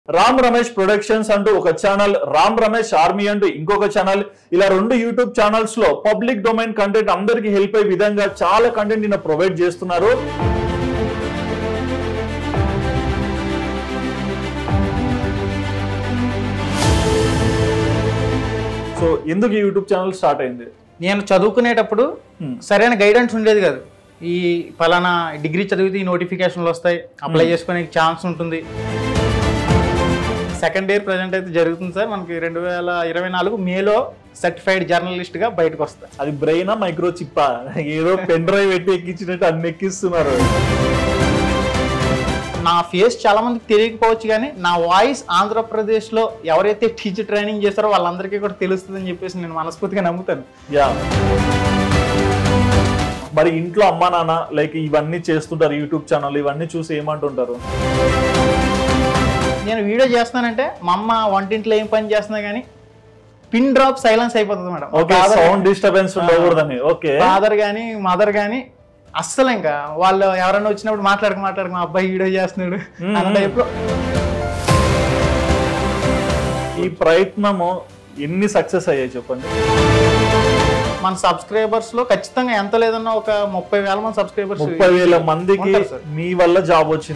Ram Ramesh productions అంటూ ఒక channel Ram Ramesh army అంటూ ఇంకొక ఛానల్ ఇలా రెండు యూట్యూబ్ ఛానల్స్ లో పబ్లిక్ డొమైన్ కంటెంట్ అందరికి హెల్ప్ అయ్యే విధంగా చాలా కంటెంట్ నిన్న ప్రొవైడ్ చేస్తున్నారు సో ఎందుకు ఈ యూట్యూబ్ ఛానల్ స్టార్ట్ అయింది నేను చదువుకునేటప్పుడు Hmm. సరైన గైడెన్స్ ఉండేది కాదు ఈ ఫలానా డిగ్రీ చదివితే ఈ నోటిఫికేషన్లు వస్తాయి అప్లై చేసుకునే ఛాన్స్ ఉంటుంది సెకండ్ ఇయర్ ప్రజెంట్ అయితే జరుగుతుంది సార్ మనకి రెండు వేల ఇరవై నాలుగు మేలో సర్టిఫైడ్ జర్నలిస్ట్గా బయటకు వస్తాయి అది బ్రెయినా మైక్రో చిప్పా ఏదో పెన్ డ్రైవ్ పెట్టి ఎక్కించినట్టు అన్ని ఎక్కిస్తున్నారు నా ఫేస్ చాలా మందికి తెలియకపోవచ్చు కానీ నా వాయిస్ ఆంధ్రప్రదేశ్లో ఎవరైతే టీచర్ ట్రైనింగ్ చేస్తారో వాళ్ళందరికీ కూడా తెలుస్తుందని చెప్పేసి నేను మనస్ఫూర్తిగా నమ్ముతాను యా మరి ఇంట్లో అమ్మా నాన్న లైక్ ఇవన్నీ చేస్తుంటారు యూట్యూబ్ ఛానల్ ఇవన్నీ చూసి ఏమంటుంటారు నేను వీడియో చేస్తున్నానంటే మా అమ్మ వంటింట్లో ఏం పని చేస్తున్నా కానీ పిన్ డ్రాప్ సైలెన్స్ అయిపోతుంది మేడం ఓకే సౌండ్ డిస్టర్బెన్స్ ఉండకూడదని ఓకే ఫాదర్ కానీ మదర్ కానీ అస్సలు ఇంకా వాళ్ళు ఎవరైనా వచ్చినప్పుడు మాట్లాడక మాట్లాడక మా అబ్బాయి వీడియో చేస్తున్నాడు అన్న టైప్లో ఈ ప్రయత్నము ఎన్ని సక్సెస్ అయ్యాయి చెప్పండి మన సబ్స్క్రైబర్స్ లో ఖచ్చితంగా ఎంత లేదన్నా ఒక ముప్పై వేల మంది సబ్స్క్రైబర్స్ ముప్పై వేల మందికి ఉంటారు సార్. మీ వల్ల జాబ్ వచ్చిన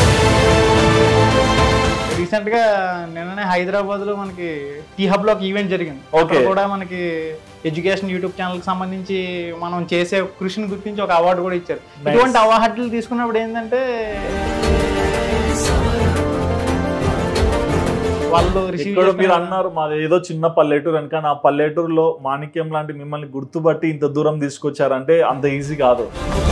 రీసెంట్ గా నిన్ననే హైదరాబాద్ లో మనకి టీ హబ్ లో ఒక ఈవెంట్ జరిగింది Okay. అక్కడ కూడా మనకి ఎడ్యుకేషన్ యూట్యూబ్ ఛానల్ కి సంబంధించి మనం చేసే కృషిని గుర్తించి ఒక అవార్డు కూడా ఇచ్చారు Nice. ఇటువంటి అవార్డులు తీసుకున్నప్పుడు ఏంటంటే వాళ్ళు రిసీవ్ ఇక్కడ మీరు అన్నారు మాది ఏదో చిన్న పల్లెటూరు అని కానీ ఆ పల్లెటూరులో మాణిక్యం లాంటి మిమ్మల్ని గుర్తుపట్టి ఇంత దూరం తీసుకొచ్చారంటే అంత ఈజీ కాదు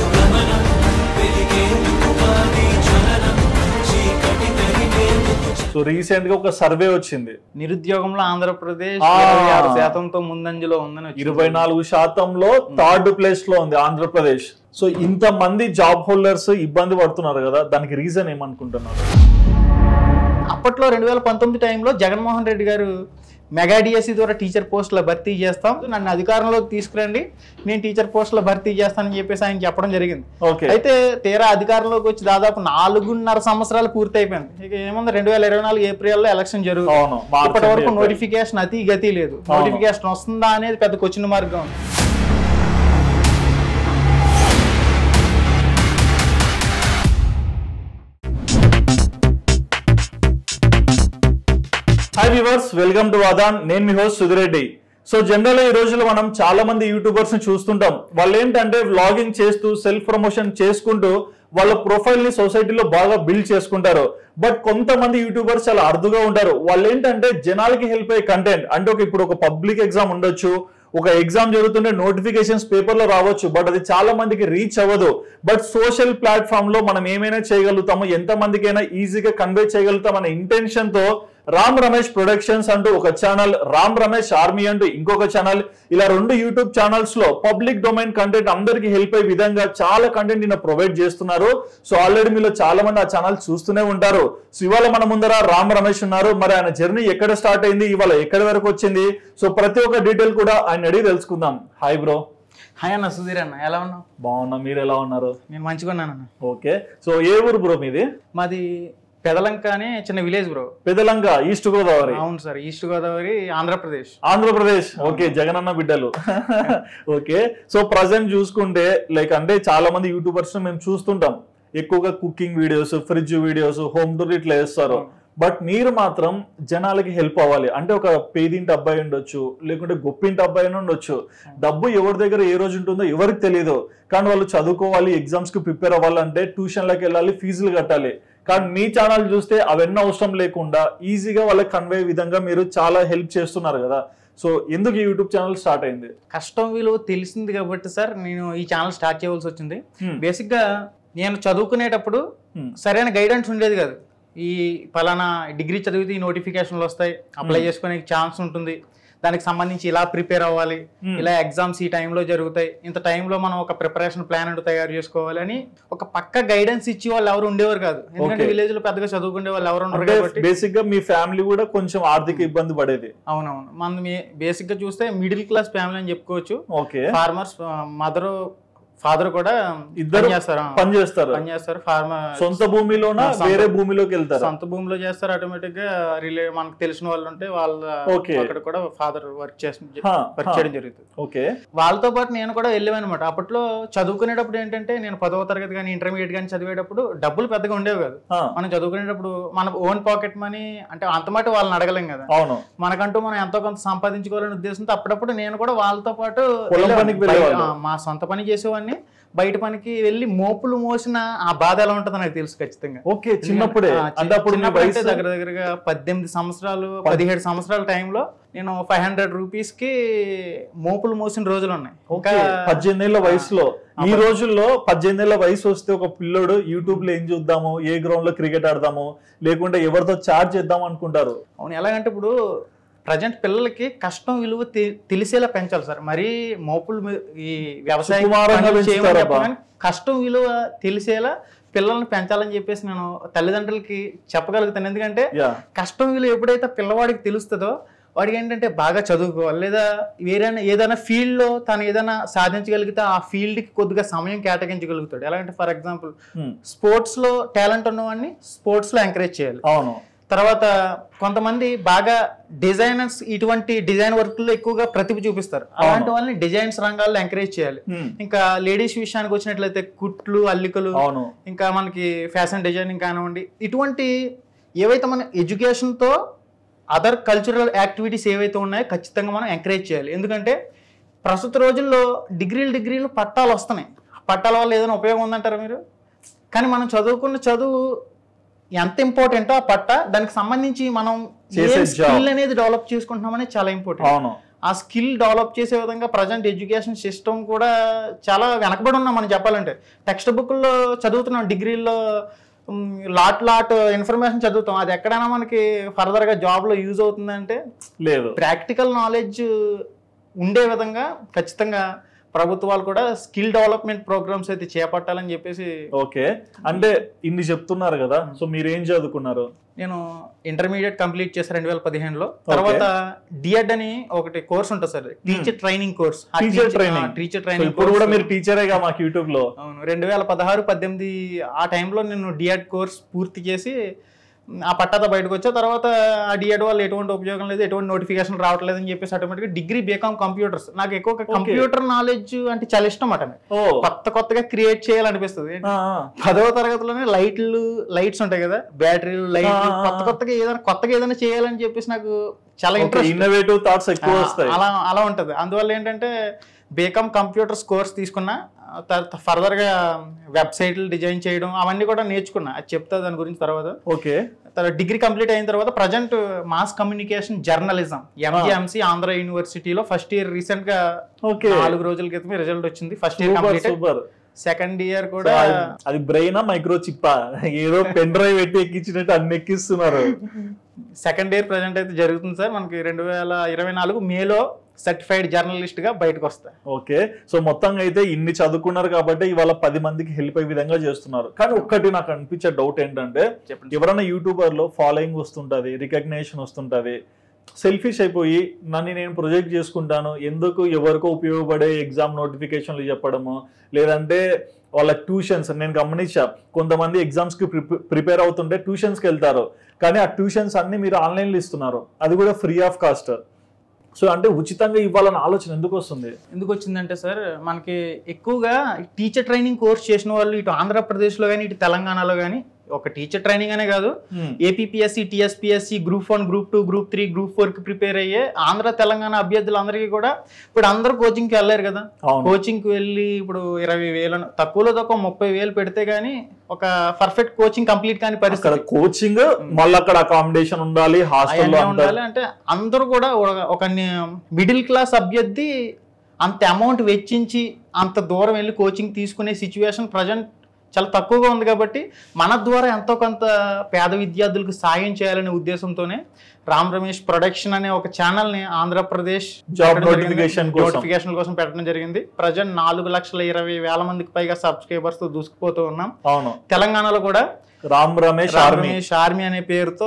సో రీసెంట్ గా ఒక సర్వే వచ్చింది నిరుద్యోగంలో ఆంధ్రప్రదేశ్ ఆ. ఇరవై ఆరు శాతంతో ముందంజలో ఉందని వచ్చింది. ఇరవై నాలుగు శాతంలో థర్డ్ ప్లేస్ లో ఉంది ఆంధ్రప్రదేశ్ సో ఇంత మంది జాబ్ హోల్డర్స్ ఇబ్బంది పడుతున్నారు కదా దానికి రీజన్ ఏమనుకుంటున్నారు అప్పట్లో రెండు వేల పంతొమ్మిది టైంలో జగన్మోహన్ రెడ్డి గారు మెగా డిఎస్సి ద్వారా టీచర్ పోస్టుల భర్తీ చేస్తాం నన్ను అధికారంలోకి తీసుకురండి నేను టీచర్ పోస్టుల భర్తీ చేస్తానని చెప్పేసి ఆయన చెప్పడం జరిగింది ఓకే అయితే తీరా అధికారంలోకి వచ్చి దాదాపు నాలుగున్నర సంవత్సరాలు పూర్తి అయిపోయింది ఇక ఏముంది రెండు వేల ఇరవై నాలుగు ఏప్రిల్లో ఎలక్షన్ జరుగుతుంది అవును మార్చ్ ఇప్పటి వరకు ఏప్రిల్. నోటిఫికేషన్ అతి గతి లేదు అవును. నోటిఫికేషన్ వస్తుందా అనేది పెద్ద క్వశ్చన్ మార్గం హాయ్ వ్యూవర్స్ వెల్కమ్ టు వాదాన్ నేను మీ హోస్ట్ సుధిరెడ్డి సో జనరల్ ఈ రోజుల్లో మనం చాలా మంది యూట్యూబర్స్ ని చూస్తుంటాం వాళ్ళు ఏంటంటే వ్లాగింగ్ చేస్తూ సెల్ఫ్ ప్రమోషన్ చేసుకుంటూ వాళ్ళ ప్రొఫైల్ ని సొసైటీలో బాగా బిల్డ్ చేసుకుంటారు బట్ కొంతమంది యూట్యూబర్స్ చాలా అరుదుగా ఉంటారు వాళ్ళు ఏంటంటే జనాలకి హెల్ప్ అయ్యే కంటెంట్ అంటే ఒక ఇప్పుడు ఒక పబ్లిక్ ఎగ్జామ్ ఉండొచ్చు ఒక ఎగ్జామ్ జరుగుతుంటే నోటిఫికేషన్స్ పేపర్ లో రావచ్చు బట్ అది చాలా మందికి రీచ్ అవ్వదు బట్ సోషల్ ప్లాట్ఫామ్ లో మనం ఏమైనా చేయగలుగుతాము ఎంత మందికైనా ఈజీగా కన్వే చేయగలుగుతాం అనే ఇంటెన్షన్ తో రామ్ రమేష్ ప్రొడక్షన్స్ అంటూ ఒక ఛానల్ రామ్ రమేష్ ఆర్మీ అంటూ ఇంకొక ఛానల్ ఇలా రెండు యూట్యూబ్ ఛానల్స్ లో పబ్లిక్ డొమైన్ కంటెంట్ అందరికి హెల్ప్ అయ్యే విధంగా చాలా కంటెంట్ నిన్న ప్రొవైడ్ చేస్తున్నారు సో ఆల్రెడీ మీలో చాలా మంది ఆ ఛానల్ చూస్తూనే ఉంటారు సో ఇవాళ మన ముందర రామ్ రమేష్ ఉన్నారు మరి ఆయన జర్నీ ఎక్కడ స్టార్ట్ అయింది ఇవాళ ఎక్కడి వరకు వచ్చింది సో ప్రతి ఒక్క డీటెయిల్ కూడా ఆయన అడిగి తెలుసుకుందాం హాయ్ బ్రో హాయ్ అన్న సుధీర్ అన్న ఎలా ఉన్నావు బాగున్నా మీరు ఎలా ఉన్నారు నేను మంచిగా ఉన్నాను అన్న ఓకే సో ఏ ఊరు బ్రో మీది మాది పెదలంక అనే చిన్న village bro Pedalanka east Godavari అవును sir east Godavari Andhra Pradesh Andhra Pradesh okay Jagananna బిడ్డలు ఓకే సో ప్రజెంట్ చూసుకుంటే లైక్ అంటే చాలా మంది యూట్యూబర్స్ మేము చూస్తుంటాం ఎక్కువగా cooking videos fridge videos home tour ఇట్లా వేస్తారు బట్ మీరు మాత్రం జనాలకి హెల్ప్ అవ్వాలి అంటే ఒక పేదింటి అబ్బాయి ఉండొచ్చు లేకుంటే గొప్పింటి అబ్బాయి అయినా ఉండొచ్చు డబ్బు ఎవరి దగ్గర ఏ రోజు ఉంటుందో ఎవరికి తెలియదు కానీ వాళ్ళు చదువుకోవాలి ఎగ్జామ్స్ కి ప్రిపేర్ అవ్వాలంటే ట్యూషన్లకు వెళ్ళాలి ఫీజులు కట్టాలి కానీ మీ ఛానల్ చూస్తే అవన్నీ అవసరం లేకుండా ఈజీగా వాళ్ళకి కన్వే విధంగా మీరు చాలా హెల్ప్ చేస్తున్నారు కదా సో ఎందుకు ఈ యూట్యూబ్ ఛానల్ స్టార్ట్ అయింది కష్టం విలువ తెలిసింది కాబట్టి సార్ నేను ఈ ఛానల్ స్టార్ట్ చేయవలసి వచ్చింది Hmm. బేసిక్ గా నేను చదువుకునేటప్పుడు Hmm. సరైన గైడెన్స్ ఉండేది కాదు ఈ ఫలానా డిగ్రీ చదివితే ఈ నోటిఫికేషన్లు వస్తాయి అప్లై చేసుకునే ఛాన్స్ ఉంటుంది దానికి సంబంధించి ఇలా ప్రిపేర్ అవ్వాలి Hmm. ఇలా ఎగ్జామ్స్ ఈ టైంలో జరుగుతాయి ఇంత టైంలో మనం ఒక ప్రిపరేషన్ ప్లాన్ అంటూ తయారు చేసుకోవాలి అని ఒక పక్క గైడెన్స్ ఇచ్చి వాళ్ళు ఎవరు ఉండేవారు కాదు ఎందుకంటే Okay. విలేజ్ లో పెద్దగా చదువుకునే వాళ్ళు ఎవరు ఉండరు అంటే కాబట్టి బేసిక్ గా మీ ఫ్యామిలీ కూడా కొంచెం ఆర్థిక ఇబ్బంది పడేది అవునవును మన బేసిక్ గా చూస్తే మిడిల్ క్లాస్ ఫ్యామిలీ అని చెప్పుకోవచ్చు ఓకే ఫార్మర్స్ మదర్ ఫాదర్ కూడా ఇద్దరు చేస్తారు పని చేస్తారు పని చేస్తారు ఫార్మా సొంత భూమిలోనా సొంత- వేరే భూమిలోకి వెళ్తారు సొంత భూమిలో చేస్తారు ఆటోమేటిక్ గా రిలే మనకు తెలిసిన వాళ్ళు ఉంటే వాళ్ళ Okay. అక్కడ కూడా ఫాదర్ వర్క్ చేసి హా, వర్క్ హా. చేయడం జరుగుతుంది ఓకే వాళ్ళతో పాటు నేను కూడా వెళ్ళామన్నమాట అప్పట్లో చదువుకునేటప్పుడు ఏంటంటే నేను పదవ తరగతి కానీ ఇంటర్మీడియట్ కానీ చదివేటప్పుడు డబ్బులు పెద్దగా ఉండేవి కాదు హా, మనం చదువుకునేటప్పుడు మన ఓన్ పాకెట్ మనీ అంటే అంత మాట వాళ్ళని అడగలేం కదా అవును మనకంటూ మనం ఎంతో కొంత సంపాదించుకోవాలనే ఉద్దేశంతో అప్పుడప్పుడు నేను కూడా వాళ్ళతో పాటు పొలం వెళ్ళేవాడిని. పనికి వెళ్ళేవాళ్ళు. బయట- ఆ, మా సొంత పని చేసేవాడిని బయట పనికి వెళ్ళి మోపులు మోసిన ఆ బాధ ఎలా ఉంటుందో నాకు తెలుసు ఖచ్చితంగా ఓకే చిన్నప్పుడే ఆ, చి- అంటే అప్పుడు మీ చిన్నప్పుడు అంటే వయసు దగ్గర దగ్గరగా పద్దెనిమిది సంవత్సరాలు పదిహేడు సంవత్సరాల టైంలో నేను ఫైవ్ హండ్రెడ్ రూపీస్ కి మోపులు మోసిన రోజులు ఉన్నాయి ఓకే పద్దెనిమిది ఏళ్ళ వయసులో ఈ రోజుల్లో పద్దెనిమిది ఏళ్ళ వయసు వస్తే ఒక పిల్లోడు యూట్యూబ్ లో ఏం చూద్దాము ఏ గ్రౌండ్ లో క్రికెట్ ఆడదాము లేకుంటే ఎవరితో చార్జ్ చేద్దాం అనుకుంటారు అవును ఎలాగంటే ఇప్పుడు ప్రజెంట్ పిల్లలకి కష్టం విలువ తె- తెలిసేలా పెంచాలి సార్ మరీ మోపులు మీ- ఈ వ్యవసాయం సుకుమారంగా పనులు చేయమని పెంచుతారబ్బా. చెప్పను కానీ కష్టం విలువ తెలిసేలా పిల్లల్ని పెంచాలని చెప్పేసి నేను తల్లిదండ్రులకి చెప్పగలుగుతాను ఎందుకంటే యా కష్టం విలువ ఎప్పుడైతే పిల్లవాడికి తెలుస్తుందో వాడికి ఏంటంటే బాగా చదువుకోవాలి లేదా వేరే ఏదైనా ఫీల్డ్లో తను ఏదైనా సాధించగలిగితే ఆ ఫీల్డ్కి కొద్దిగా సమయం కేటాయించగలుగుతాడు ఎలా అంటే ఫర్ ఎగ్జాంపుల్ హ్మ్, స్పోర్ట్స్లో టాలెంట్ ఉన్నవాడిని స్పోర్ట్స్లో ఎంకరేజ్ చేయాలి అవును తర్వాత కొంతమంది బాగా డిజైనర్స్ ఇటువంటి డిజైన్ వర్క్లో ఎక్కువగా ప్రతిభ చూపిస్తారు అలాంటి వాళ్ళని డిజైన్స్ రంగాల్లో ఎంకరేజ్ చేయాలి హ్మ్, ఇంకా లేడీస్ విషయానికి వచ్చినట్లయితే కుట్లు అల్లికలు అవును ఇంకా మనకి ఫ్యాషన్ డిజైనింగ్ కానివ్వండి ఇటువంటి ఏవైతే మన ఎడ్యుకేషన్తో అదర్ కల్చరల్ యాక్టివిటీస్ ఏవైతే ఉన్నాయో ఖచ్చితంగా మనం ఎంకరేజ్ చేయాలి ఎందుకంటే ప్రస్తుత రోజుల్లో డిగ్రీలు డిగ్రీలు పట్టాలు వస్తున్నాయి పట్టాల వల్ల ఏదైనా ఉపయోగం ఉందంటారా మీరు కానీ మనం చదువుకున్న చదువు ఎంత ఇంపార్టెంటో ఆ పట్ట దానికి సంబంధించి మనం చేసే job. స్కిల్ అనేది డెవలప్ చేసుకుంటున్నామనేది చాలా ఇంపార్టెంట్ అవును ఆ స్కిల్ డెవలప్ చేసే విధంగా ప్రజెంట్ ఎడ్యుకేషన్ సిస్టమ్ కూడా చాలా వెనకబడి ఉన్నాం మనం చెప్పాలంటే టెక్స్ట్ బుక్లో చదువుతున్నాం డిగ్రీల్లో మ్, లాట్ లాట్ ఇన్ఫర్మేషన్ చదువుతాం అది ఎక్కడైనా మనకి ఫర్దర్గా జాబ్లో యూజ్ అవుతుందంటే లేదు ప్రాక్టికల్ నాలెడ్జ్ ఉండే విధంగా ఖచ్చితంగా ప్రభుత్వాలు కూడా స్కిల్ డెవలప్మెంట్ ప్రోగ్రామ్స్ అయితే చేపట్టాలని చెప్పేసి ఓకే అంటే ఇన్ని చెప్తున్నారు కదా సో మీరు ఏం చదువుకున్నారు నేను ఇంటర్మీడియట్ కంప్లీట్ చేశాను రెండు వేల పదిహేనులో తర్వాత డిఎడ్ అని ఒకటి కోర్స్ ఉంటుంది sir teacher training course teacher training teacher so training ఇప్పుడు కూడా మీరు టీచరేగా మాకు యూట్యూబ్ లో అవును రెండు వేల పదహారు పద్దెనిమిది ఆ టైంలో నేను డిఎడ్ కోర్స్ పూర్తి చేసి ఆ పట్టాతో బయటకు వచ్చా తర్వాత ఆ డిఎడ్ వల్ల ఎటువంటి ఉపయోగం లేదు ఎటువంటి నోటిఫికేషన్ రావట్లేదు అని చెప్పేసి ఆటోమేటిక్గా డిగ్రీ బీకామ్ కంప్యూటర్స్ నాకు ఎక్కువ కంప్యూటర్ నాలెడ్జ్ అంటే చాలా ఇష్టం అట ఓ కొత్త కొత్తగా క్రియేట్ చేయాలనిపిస్తుంది ఆ, ఆ. పదవ తరగతిలోనే లైట్లు లైట్స్ ఉంటాయి కదా బ్యాటరీలు లైట్లు ఆ, ఆ, కొత్త కొత్తగా ఏదైనా కొత్తగా ఏదైనా చేయాలని చెప్పేసి నాకు చాలా ఇంట్రెస్ట్ ఇన్నోవేటివ్ థాట్స్ ఎక్కువ వస్తాయి అలా అలా ఉంటది అందువల్ల ఏంటంటే బీకామ్ కంప్యూటర్స్ కోర్స్ తీసుకున్నా తర్వాత ఫర్దర్గా వెబ్సైట్లు డిజైన్ చేయడం అవన్నీ కూడా నేర్చుకున్నా అది చెప్తా దాని గురించి తర్వాత ఓకే తర్వాత డిగ్రీ కంప్లీట్ అయిన తర్వాత present mass communication journalism MGMC Andhra యూనివర్సిటీలో ఫస్ట్ ఇయర్ రీసెంట్ గా ఓకే నాలుగు రోజుల క్రితమే రిజల్ట్ వచ్చింది first year super complete super second year కూడా అది బ్రెయిన్ మైక్రో చిప్పా ఏదో పెన్ డ్రైవ్ పెట్టి ఎక్కించినట్టు అన్ని ఎక్కిస్తున్నారు సెకండ్ ఇయర్ ప్రజెంట్ అయితే జరుగుతుంది సార్ మనకి రెండు వేల ఇరవై నాలుగు మేలో సర్టిఫైడ్ జర్నలిస్ట్ గా బయటకు వస్తాయి ఓకే సో మొత్తంగా అయితే ఇన్ని చదువుకున్నారు కాబట్టి ఇవాళ పది మందికి హెల్ప్ అయ్యే విధంగా చేస్తున్నారు కానీ ఒక్కటి నాకు అనిపించే డౌట్ ఏంటంటే చెప్పండి ఎవరైనా యూట్యూబర్ లో ఫాలోయింగ్ వస్తుంటది రికగ్నేషన్ వస్తుంటది సెల్ఫిష్ అయిపోయి నన్ను నేను ప్రొజెక్ట్ చేసుకుంటాను ఎందుకు ఎవరికో ఉపయోగపడే ఎగ్జామ్ నోటిఫికేషన్లు చెప్పడము లేదంటే వాళ్ళ ట్యూషన్స్ నేను గమనించా కొంతమంది ఎగ్జామ్స్ కి ప్రిపేర్ అవుతుంటే ట్యూషన్స్ కి వెళ్తారు కానీ ఆ ట్యూషన్స్ అన్ని మీరు ఆన్లైన్లో ఇస్తున్నారు అది కూడా ఫ్రీ ఆఫ్ కాస్ట్ సో అంటే ఉచితంగా ఇవ్వాలన్న ఆలోచన ఎందుకు వస్తుంది ఎందుకు వచ్చిందంటే సార్ మనకి ఎక్కువగా టీచర్ ట్రైనింగ్ కోర్స్ చేసిన వాళ్ళు ఇటు ఆంధ్రప్రదేశ్లో కానీ ఇటు తెలంగాణలో కానీ ఒక టీచర్ ట్రైనింగ్ అనే కాదు APSC TSPSC group one group two group three group four కి ప్రిపేర్ అయ్యే ఆంధ్ర తెలంగాణ అభ్యర్థులందరికీ కూడా ఇప్పుడు అందరూ కోచింగ్కి వెళ్ళారు కదా అవును కోచింగ్కి వెళ్ళి ఇప్పుడు ఇరవై వేలు తక్కువలో తక్కువ ముప్పై వేలు పెడితే గానీ ఒక పర్ఫెక్ట్ కోచింగ్ కంప్లీట్ కాని అక్కడ పరిస్థితి కోచింగ్ మళ్ళీ అక్కడ అకామిడేషన్ ఉండాలి హాస్టల్లో అవన్నీ ఉండాలి అంటే అందరూ కూడా ఒక- ఒక మిడిల్ క్లాస్ అభ్యర్థి అంత అమౌంట్ వెచ్చించి అంత దూరం వెళ్ళి కోచింగ్ తీసుకునే సిచ్యువేషన్ ప్రజెంట్ చాలా తక్కువగా ఉంది కాబట్టి మన ద్వారా ఎంతో కొంత పేద విద్యార్థులకు సాయం చేయాలనే ఉద్దేశంతోనే రామ్ రమేష్ ప్రొడక్షన్ అనే ఒక ఛానల్ ని ఆంధ్రప్రదేశ్ Job పెట్టడం జరిగింది. notification కోసం. నోటిఫికేషన్ కోసం పెట్టడం జరిగింది ప్రజెంట్ నాలుగు లక్షల ఇరవై వేల మందికి పైగా సబ్స్క్రైబర్స్ తో దూసుకుపోతూ ఉన్నాం అవును తెలంగాణలో కూడా రామ్ రమేష్ రామ్ ఆర్మీ రమేష్ ఆర్మీ అనే పేరుతో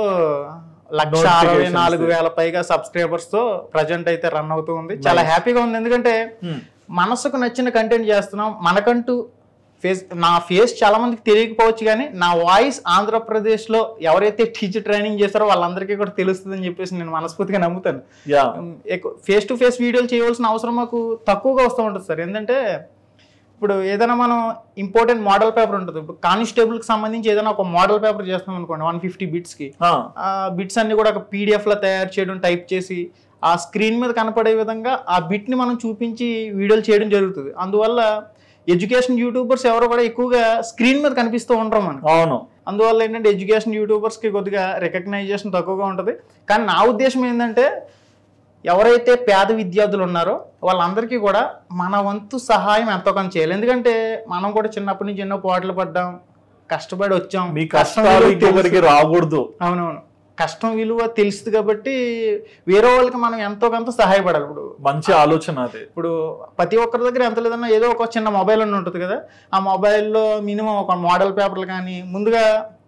లక్ష Notifications. అరవై నాలుగు వేల పైగా సబ్స్క్రైబర్స్ తో ప్రజెంట్ అయితే రన్ అవుతూ ఉంది చాలా Nice. హ్యాపీగా ఉంది ఎందుకంటే Hmm. మనసుకు నచ్చిన కంటెంట్ చేస్తున్నాం మనకంటూ ఫేస్ నా ఫేస్ చాలా మందికి తెలియకపోవచ్చు కానీ నా వాయిస్ ఆంధ్రప్రదేశ్లో ఎవరైతే టీచర్ ట్రైనింగ్ చేస్తారో వాళ్ళందరికీ కూడా తెలుస్తుందని చెప్పేసి నేను మనస్ఫూర్తిగా నమ్ముతాను యా ఫేస్ టు ఫేస్ వీడియోలు చేయవలసిన అవసరం మాకు తక్కువగా వస్తూ ఉంటుంది సార్ ఏంటంటే ఇప్పుడు ఏదైనా మనం ఇంపార్టెంట్ మోడల్ పేపర్ ఉంటుంది ఇప్పుడు కానిస్టేబుల్కి సంబంధించి ఏదైనా ఒక మోడల్ పేపర్ చేస్తాం అనుకోండి వన్ ఫిఫ్టీ బిట్స్కి ఆ బిట్స్ అన్ని కూడా ఒక పీడిఎఫ్ లో తయారు చేయడం టైప్ చేసి ఆ స్క్రీన్ మీద కనపడే విధంగా ఆ బిట్ ని మనం చూపించి వీడియోలు చేయడం జరుగుతుంది అందువల్ల ఎడ్యుకేషన్ యూట్యూబర్స్ ఎవరు కూడా ఎక్కువగా స్క్రీన్ మీద కనిపిస్తూ ఉంటారు మనకు అవును అందువల్ల ఏంటంటే ఎడ్యుకేషన్ యూట్యూబర్స్ కి కొద్దిగా రికగ్నైజేషన్ తక్కువగా ఉంటుంది కానీ నా ఉద్దేశం ఏంటంటే ఎవరైతే పేద విద్యార్థులు ఉన్నారో వాళ్ళందరికీ కూడా మన వంతు సహాయం ఎంతో కొంత చేయాలి ఎందుకంటే మనం కూడా చిన్నప్పటి నుంచి ఎన్నో పోటలు పడ్డాం కష్టపడి వచ్చాం మీ కష్టం కష్టాలు విలువ ఇంకొకరికి తెలుసు. రాకూడదు అవునవును కష్టం విలువ తెలుస్తుంది కాబట్టి వేరే వాళ్ళకి మనం ఎంతో కొంత సహాయపడాలి ఇప్పుడు మంచి ఆలోచన అది ఇప్పుడు ప్రతి ఒక్కరి దగ్గర ఎంత లేదన్నా ఏదో ఒక చిన్న మొబైల్ అని ఉంటుంది కదా ఆ మొబైల్లో మినిమం ఒక మోడల్ పేపర్లు కానీ ముందుగా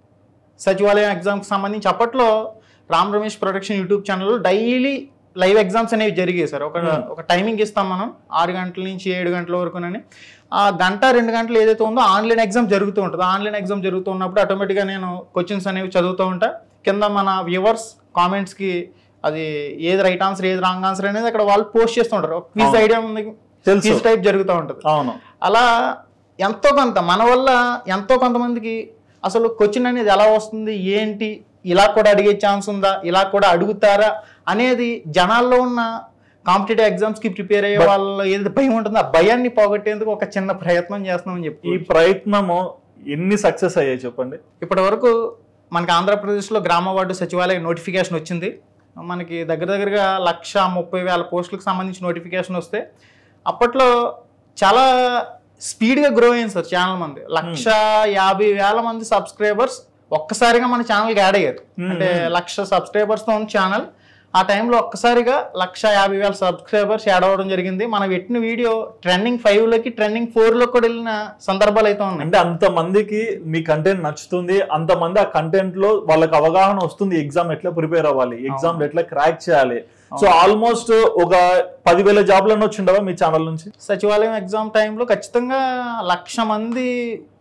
సచివాలయం ఎగ్జామ్కి సంబంధించి అప్పట్లో రామ్ రమేష్ ప్రొడక్షన్ యూట్యూబ్ ఛానల్లో డైలీ లైవ్ ఎగ్జామ్స్ అనేవి జరిగాయి సార్ ఒక Hmm. ఒక టైమింగ్ ఇస్తాం మనం ఆరు గంటల నుంచి ఏడు గంటల వరకునని ఆ గంట రెండు గంటలు ఏదైతే ఉందో ఆన్లైన్ ఎగ్జామ్ జరుగుతూ ఉంటుంది ఆన్లైన్ ఎగ్జామ్ జరుగుతున్నప్పుడు ఆటోమేటిక్గా నేను క్వశ్చన్స్ అనేవి చదువుతూ ఉంటా కింద మన వ్యూవర్స్ కామెంట్స్కి అది ఏది రైట్ ఆన్సర్ ఏది రాంగ్ ఆన్సర్ అనేది అక్కడ వాళ్ళు పోస్ట్ చేస్తుంటారు క్విజ్ అవును. ఐడియా ఉంది తెలుసు క్విజ్ టైప్ జరుగుతూ ఉంటుంది అవును అలా ఎంతో కొంత మన వల్ల ఎంతో కొంతమందికి అసలు క్వశ్చన్ అనేది ఎలా వస్తుంది ఏంటి ఇలా కూడా అడిగే ఛాన్స్ ఉందా ఇలా కూడా అడుగుతారా అనేది జనాల్లో ఉన్న కాంపిటేటివ్ ఎగ్జామ్స్ కి ప్రిపేర్ అయ్యే But- వాళ్ళ ఏదైతే భయం ఉంటుందో ఆ భయాన్ని పోగొట్టేందుకు ఒక చిన్న ప్రయత్నం చేస్తున్నామని ఈ చెప్పి ప్రయత్నము ఎన్ని సక్సెస్ అయ్యాయి చెప్పండి ఇప్పటి వరకు మనకి ఆంధ్రప్రదేశ్లో గ్రామ వార్డు సచివాలయ నోటిఫికేషన్ వచ్చింది మనకి దగ్గర దగ్గరగా లక్ష ముప్పై వేల పోస్టులకు సంబంధించి నోటిఫికేషన్ వస్తే అప్పట్లో చాలా స్పీడ్గా గ్రో అయింది సార్ ఛానల్ మంది లక్ష యాభై వేల మంది సబ్స్క్రైబర్స్ ఒక్కసారిగా మన ఛానల్కి యాడ్ అయ్యారు Hmm. అంటే లక్ష సబ్స్క్రైబర్స్తో ఉన్న ఛానల్ ఆ టైంలో ఒక్కసారిగా లక్ష యాభై వేల సబ్స్క్రైబర్స్ యాడ్ అవ్వడం జరిగింది మనం పెట్టిన వీడియో ట్రెండింగ్ ఫైవ్లోకి ట్రెండింగ్ ఫోర్లోకి కూడా వెళ్ళిన సందర్భాలు అయితే ఉన్నాయి అంటే అంత మందికి మీ కంటెంట్ నచ్చుతుంది అంత మంది ఆ కంటెంట్ లో వాళ్ళకి అవగాహన వస్తుంది ఎగ్జామ్ ఎట్లా ప్రిపేర్ అవ్వాలి ఎగ్జామ్ ఎట్లా క్రాక్ చేయాలి సో ఆల్మోస్ట్ ఒక పదివేల జాబ్లను వచ్చిండవా మీ ఛానల్ నుంచి సచివాలయం ఎగ్జామ్ టైంలో ఖచ్చితంగా లక్ష మంది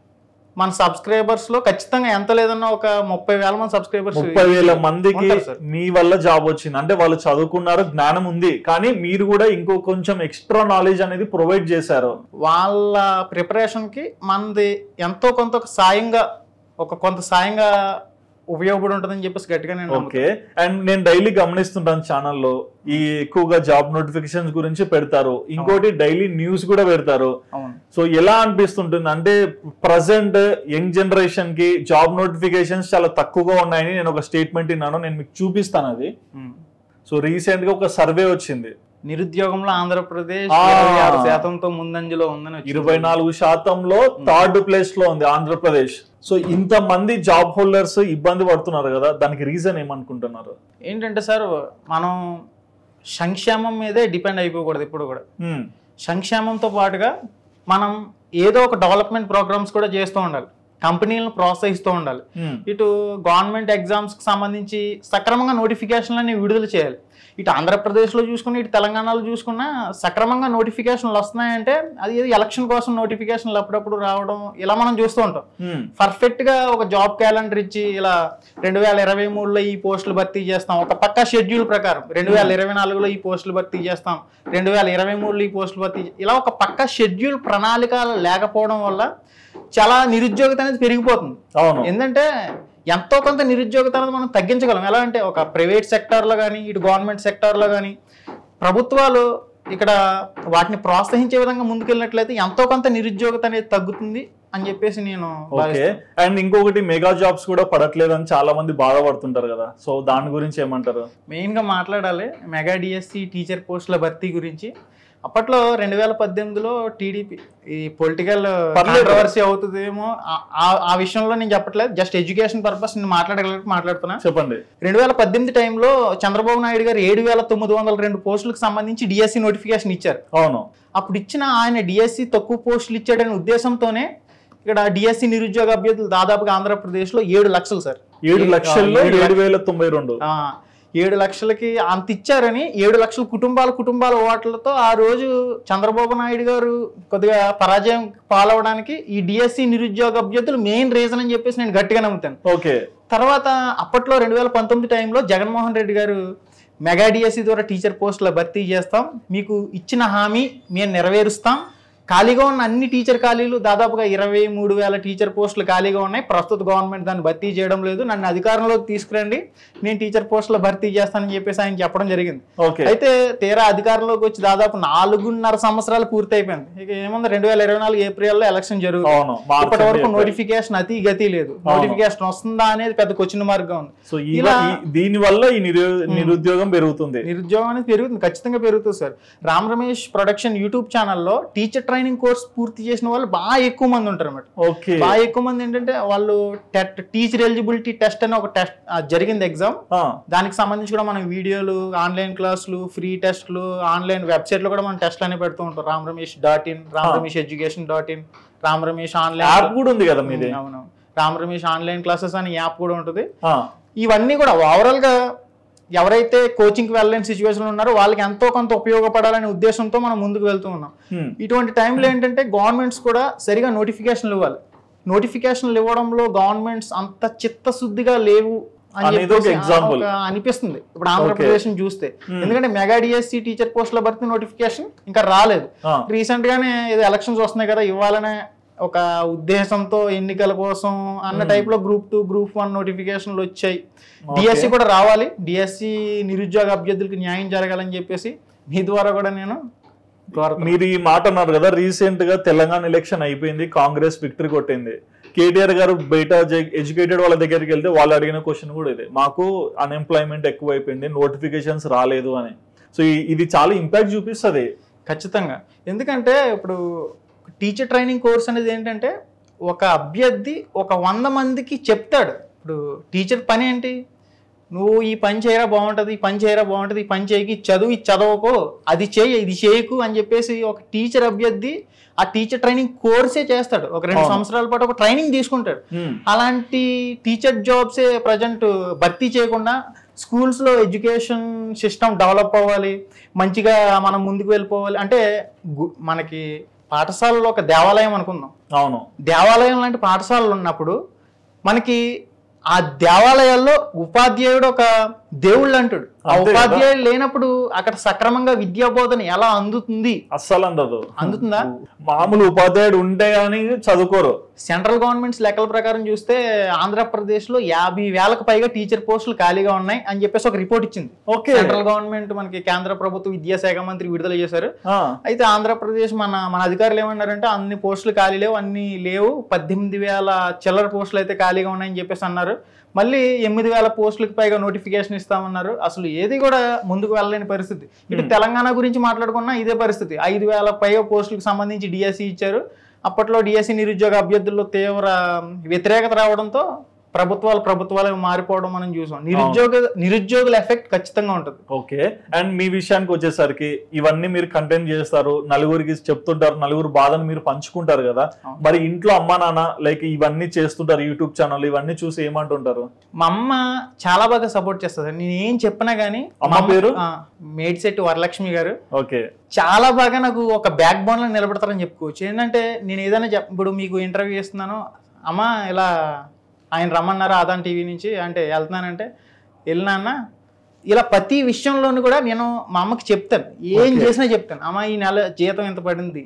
మన సబ్స్క్రైబర్స్ లో ఖచ్చితంగా ఎంత లేదన్నా ఒక ముప్పై వేల మంది సబ్స్క్రైబర్స్ ముప్పై వేల మందికి ఉంటారు సార్. మీ వల్ల జాబ్ వచ్చింది అంటే వాళ్ళు చదువుకున్నారు జ్ఞానం ఉంది కానీ మీరు కూడా ఇంకో కొంచెం ఎక్స్ట్రా నాలెడ్జ్ అనేది ప్రొవైడ్ చేశారు వాళ్ళ ప్రిపరేషన్ కి మనది ఎంతో కొంత ఒక సాయంగా ఒక కొంత సాయంగా ఉపయోగపడి ఉంటుందని చెప్పేసి గట్టిగా నేను ఓకే అండ్ నేను డైలీ గమనిస్తుంటాను ఛానల్లో ఈ ఎక్కువగా జాబ్ నోటిఫికేషన్స్ గురించి పెడతారు ఇంకోటి డైలీ న్యూస్ కూడా పెడతారు అవును సో ఎలా అనిపిస్తుంటుంది అంటే ప్రజెంట్ యంగ్ జనరేషన్ కి జాబ్ నోటిఫికేషన్స్ చాలా తక్కువగా ఉన్నాయని నేను ఒక స్టేట్మెంట్ విన్నాను నేను మీకు చూపిస్తాను అది ఉమ్. సో రీసెంట్ గా ఒక సర్వే వచ్చింది నిరుద్యోగంలో ఆంధ్రప్రదేశ్ ఆ. ఇరవై ఆరు శాతంతో ముందంజలో ఉందని వచ్చింది. ఇరవై నాలుగు శాతంలో థర్డ్ ప్లేస్ లో ఉంది ఆంధ్రప్రదేశ్ సో ఇంత మంది జాబ్ హోల్డర్స్ ఇబ్బంది పడుతున్నారు కదా దానికి రీజన్ ఏమనుకుంటున్నారు ఏంటంటే సార్ మనం సంక్షేమం మీదే డిపెండ్ అయిపోకూడదు ఇప్పుడు కూడా హ్మ్. సంక్షేమంతో పాటుగా మనం ఏదో ఒక డెవలప్మెంట్ ప్రోగ్రామ్స్ కూడా చేస్తూ ఉండాలి కంపెనీలను ప్రోత్సహిస్తూ ఉండాలి హ్మ్. ఇటు గవర్నమెంట్ ఎగ్జామ్స్కి సంబంధించి సక్రమంగా నోటిఫికేషన్లన్నీ విడుదల చేయాలి ఇటు ఆంధ్రప్రదేశ్లో చూసుకుని ఇటు తెలంగాణలో చూసుకున్నా సక్రమంగా నోటిఫికేషన్లు వస్తున్నాయంటే అది ఏదో ఎలక్షన్ కోసం నోటిఫికేషన్లు అప్పుడప్పుడు రావడం ఇలా మనం చూస్తూ ఉంటాం హ్మ్. పర్ఫెక్ట్ గా ఒక జాబ్ క్యాలెండర్ ఇచ్చి ఇలా రెండు వేల ఇరవై మూడులో ఈ పోస్టులు భర్తీ చేస్తాం ఒక పక్కా షెడ్యూల్ ప్రకారం రెండు వేల ఇరవై నాలుగులో ఈ పోస్టులు భర్తీ చేస్తాం రెండు వేల ఇరవై మూడులో ఈ పోస్టులు భర్తీ చే- ఇలా ఒక పక్కా షెడ్యూల్ ప్రణాళిక లేకపోవడం వల్ల చాలా నిరుద్యోగత అనేది పెరిగిపోతుంది అవును ఏంటంటే ఎంతో కొంత నిరుద్యోగత అనేది మనం తగ్గించగలం ఎలా అంటే ఒక ప్రైవేట్ సెక్టార్లో కానీ ఇటు గవర్నమెంట్ సెక్టార్లో కానీ ప్రభుత్వాలు ఇక్కడ వాటిని ప్రోత్సహించే విధంగా ముందుకెళ్ళినట్లయితే ఎంతో కొంత నిరుద్యోగత అనేది తగ్గుతుంది అని చెప్పేసి నేను ఓకే భావిస్తున్నాను. అండ్ ఇంకొకటి మెగా జాబ్స్ కూడా పడట్లేదు అని చాలా మంది బాధపడుతుంటారు కదా సో దాని గురించి ఏమంటారు మెయిన్ గా మాట్లాడాలి మెగా డిఎస్సి టీచర్ పోస్టుల భర్తీ గురించి అప్పట్లో రెండు వేల పద్దెనిమిదిలో టీడీపీ ఈ పొలిటికల్ పర్లేదు. కాంట్రవర్సీ అవుతుందేమో ఆ- ఆ- ఆ విషయంలో నేను చెప్పట్లేదు జస్ట్ ఎడ్యుకేషన్ పర్పస్ నేను మాట్లాడగలిగి మాట్లాడుతున్నా చెప్పండి రెండు వేల పద్దెనిమిది టైంలో చంద్రబాబు నాయుడు గారు ఏడు వేల తొమ్మిది వందల రెండు పోస్టులకు సంబంధించి డిఎస్సి నోటిఫికేషన్ ఇచ్చారు అవును అప్పుడు ఇచ్చిన ఆయన డిఎస్సి తక్కువ పోస్టులు ఇచ్చాడనే ఉద్దేశంతోనే ఇక్కడ డిఎస్సి నిరుద్యోగ అభ్యర్థులు దాదాపుగా ఆంధ్రప్రదేశ్లో ఏడు లక్షలు సార్ ఏడు లక్షల్లో ఏడు ఏడు వేల తొంభై రెండు ఆ, ఏడు లక్షలకి అంత ఇచ్చారని ఏడు లక్షల కుటుంబాల కుటుంబాల ఓట్లతో ఆ రోజు చంద్రబాబు నాయుడు గారు కొద్దిగా పరాజయం పాలవడానికి ఈ డిఎస్సి నిరుద్యోగ అభ్యర్థులు మెయిన్ రీజన్ అని చెప్పేసి నేను గట్టిగా నమ్ముతాను ఓకే తర్వాత అప్పట్లో రెండు వేల పంతొమ్మిది టైంలో జగన్మోహన్ రెడ్డి గారు మెగా డిఎస్సి ద్వారా టీచర్ పోస్టుల భర్తీ చేస్తాం మీకు ఇచ్చిన హామీ మేము నెరవేరుస్తాం ఖాళీగా ఉన్న అన్ని టీచర్ ఖాళీలు దాదాపుగా ఇరవై మూడు వేల టీచర్ పోస్టులు ఖాళీగా ఉన్నాయి ప్రస్తుత గవర్నమెంట్ దాన్ని భర్తీ చేయడం లేదు నన్ను అధికారంలోకి తీసుకురండి నేను టీచర్ పోస్టుల భర్తీ చేస్తానని చెప్పేసి ఆయన చెప్పడం జరిగింది ఓకే అయితే తీరా అధికారంలోకి వచ్చి దాదాపు నాలుగున్నర సంవత్సరాలు పూర్తయిపోయింది ఇక ఏముంది రెండు వేల ఇరవై నాలుగు ఏప్రిల్లో ఎలక్షన్ జరుగుతుంది అవును మార్చి ఇప్పటి వరకు ఏప్రిల్. నోటిఫికేషన్ అతి గతి లేదు నోటిఫికేషన్ వస్తుందా అనేది పెద్ద క్వశ్చన్ మార్గం ఉంది సో ఈ ఇలా- ఈ- దీని వల్ల ఈ నిరు- నిరుద్యోగం పెరుగుతుంది నిరుద్యోగం అనేది పెరుగుతుంది ఖచ్చితంగా పెరుగుతుంది sir Ram Ramesh production YouTube ఛానల్లో టీచర్ ట్రైనింగ్ కోర్స్ పూర్తి చేసిన వాళ్ళు బాగా ఎక్కువ మంది ఉంటారు అన్నమాట ఓకే బాగా ఎక్కువ మంది ఏంటంటే వాళ్ళు టెట్ టీచర్ ఎలిజిబిలిటీ టెస్ట్ అని ఒక టెస్ట్ జరిగింది ఎగ్జామ్ ఆ, దానికి సంబంధించి కూడా మనం వీడియోలు ఆన్లైన్ క్లాసులు ఫ్రీ టెస్ట్లు ఆన్లైన్ వెబ్సైట్లో కూడా మనం టెస్ట్లు అనేవి పెడుతూ ఉంటాం Ram Ramesh dot in Ram Ramesh education dot in Ram Ramesh app online కూడా ఉంది కదా మీది అవును రామ్ రమేష్ ఆన్లైన్ క్లాసెస్ అని యాప్ కూడా ఉంటుంది ఆ, ఇవన్నీ కూడా ఓవరాల్ గా ఎవరైతే కోచింగ్కి వెళ్ళలేని సిచ్యువేషన్ ఉన్నారో వాళ్ళకి ఎంతో కొంత ఉపయోగపడాలనే ఉద్దేశంతో మనం ముందుకు వెళ్తూ ఉన్నాం హ్మ్. ఇటువంటి టైంలో ఏంటంటే గవర్నమెంట్స్ కూడా సరిగా నోటిఫికేషన్లు ఇవ్వాలి నోటిఫికేషన్లు ఇవ్వడంలో గవర్నమెంట్స్ అంత చిత్తశుద్ధిగా లేవు అని అనేది ఒక చెప్పేసి example. ఒక అనిపిస్తుంది ఇప్పుడు ఆంధ్రప్రదేశ్ చూస్తే ఎందుకంటే మెగా డిఎస్సి టీచర్ పోస్టుల భర్తీ నోటిఫికేషన్ ఇంకా రాలేదు ఆ, రీసెంట్ గానే ఏదో ఎలక్షన్స్ వస్తున్నాయి కదా ఇవ్వాలనే ఒక ఉద్దేశంతో ఎన్నికల కోసం అన్న టైప్ లో గ్రూప్ టూ గ్రూప్ వన్ నోటిఫికేషన్లు వచ్చాయి డిఎస్సి కూడా రావాలి డిఎస్సి నిరుద్యోగ అభ్యర్థులకు న్యాయం జరగాలని చెప్పేసి మీ ద్వారా కూడా నేను కోరుతున్నాను. మీరు ఈ మాట అన్నారు కదా రీసెంట్ గా తెలంగాణ ఎలక్షన్ అయిపోయింది కాంగ్రెస్ విక్టరీ కొట్టింది కేటీఆర్ గారు బయట ఎడ్యుకేటెడ్ వాళ్ళ దగ్గరికి వెళ్తే వాళ్ళు అడిగిన క్వశ్చన్ కూడా ఇదే మాకు అన్ఎంప్లాయ్మెంట్ ఎక్కువ అయిపోయింది నోటిఫికేషన్స్ రాలేదు అని సో ఇది చాలా ఇంపాక్ట్ చూపిస్తుంది ఖచ్చితంగా ఎందుకంటే ఇప్పుడు టీచర్ ట్రైనింగ్ కోర్స్ అనేది ఏంటంటే ఒక అభ్యర్థి ఒక వంద మందికి చెప్తాడు ఇప్పుడు టీచర్ పని ఏంటి నువ్వు ఈ పని చేయరా బాగుంటుంది ఈ పని చేయరా బాగుంటుంది ఈ పని చేయకి చదువు ఇది చదవకో అది చేయి ఇది చేయకు అని చెప్పేసి ఒక టీచర్ అభ్యర్థి ఆ టీచర్ ట్రైనింగ్ కోర్సే చేస్తాడు ఒక రెండు అవును. సంవత్సరాల పాటు ఒక ట్రైనింగ్ తీసుకుంటాడు అలాంటి టీచర్ జాబ్సే ప్రజెంట్ భర్తీ చేయకుండా స్కూల్స్లో ఎడ్యుకేషన్ సిస్టమ్ డెవలప్ అవ్వాలి మంచిగా మనం ముందుకు వెళ్ళిపోవాలి అంటే గు- మనకి పాఠశాలలో ఒక దేవాలయం అనుకుందాం అవును దేవాలయం లాంటి పాఠశాలలు ఉన్నప్పుడు మనకి ఆ దేవాలయాల్లో ఉపాధ్యాయుడు ఒక దేవుళ్ళు అంటాడు ఆ అంతే కదా. ఉపాధ్యాయుడు లేనప్పుడు అక్కడ సక్రమంగా విద్యా బోధన ఎలా అందుతుంది అస్సలు అందదు అందుతుందా మామూలు ఉపాధ్యాయుడు ఉంటే గానీ చదువుకోరు సెంట్రల్ గవర్నమెంట్స్ లెక్కల ప్రకారం చూస్తే ఆంధ్రప్రదేశ్లో యాభై వేలకు పైగా టీచర్ పోస్టులు ఖాళీగా ఉన్నాయి అని చెప్పేసి ఒక రిపోర్ట్ ఇచ్చింది ఓకే సెంట్రల్ గవర్నమెంట్ మనకి కేంద్ర ప్రభుత్వ విద్యాశాఖ మంత్రి విడుదల చేశారు అయితే ఆంధ్రప్రదేశ్ మన మన అధికారులు ఏమన్నారంటే అన్ని పోస్టులు ఖాళీ లేవు అన్ని లేవు పద్దెనిమిది వేల చిల్లర పోస్టులు అయితే ఖాళీగా ఉన్నాయని చెప్పేసి అన్నారు మళ్ళీ ఎనిమిది వేల పోస్టులకు పైగా నోటిఫికేషన్ ఇస్తామన్నారు అసలు ఏది కూడా ముందుకు వెళ్ళలేని పరిస్థితి ఇటు తెలంగాణ గురించి మాట్లాడుకున్నా ఇదే పరిస్థితి ఐదు వేల పైగా పోస్టులకు సంబంధించి డిఎస్సి ఇచ్చారు అప్పట్లో డిఎస్సి నిరుద్యోగ అభ్యర్థుల్లో తీవ్ర వ్యతిరేకత రావడంతో ప్రభుత్వాలు ప్రభుత్వాలు మారిపోవడం మనం చూసాం నిరుద్యోగ నిరుద్యోగుల ఎఫెక్ట్ ఖచ్చితంగా ఉంటుంది ఓకే అండ్ మీ విషయానికి వచ్చేసరికి ఇవన్నీ మీరు కంటెంట్ చేస్తారు నలుగురికి చెప్తుంటారు నలుగురు బాధను మీరు పంచుకుంటారు కదా అవును. మరి ఇంట్లో అమ్మా నాన్న లైక్ ఇవన్నీ చేస్తుంటారు యూట్యూబ్ ఛానల్ ఇవన్నీ చూసి ఏమంటుంటారు మా అమ్మ చాలా బాగా సపోర్ట్ చేస్తుంది నేను ఏం చెప్పినా గానీ అమ్మ మా పేరు? ఆ, మేడిశెట్టి వరలక్ష్మి గారు ఓకే చాలా బాగా నాకు ఒక బ్యాక్ బోన్ లో నిలబడతారని చెప్పుకోవచ్చు ఏంటంటే నేను ఏదైనా చెప్ ఇప్పుడు మీకు ఇంటర్వ్యూ చేస్తున్నాను అమ్మ ఇలా ఆయన రమ్మన్నారు ఆదాన్ టీవీ నుంచి అంటే వెళ్తున్నానంటే వెళ్ళినా ఇలా ప్రతి విషయంలోనూ కూడా నేను మా అమ్మకి చెప్తాను ఏం Okay. చేసినా చెప్తాను అమ్మ ఈ నెల జీతం ఎంత పడింది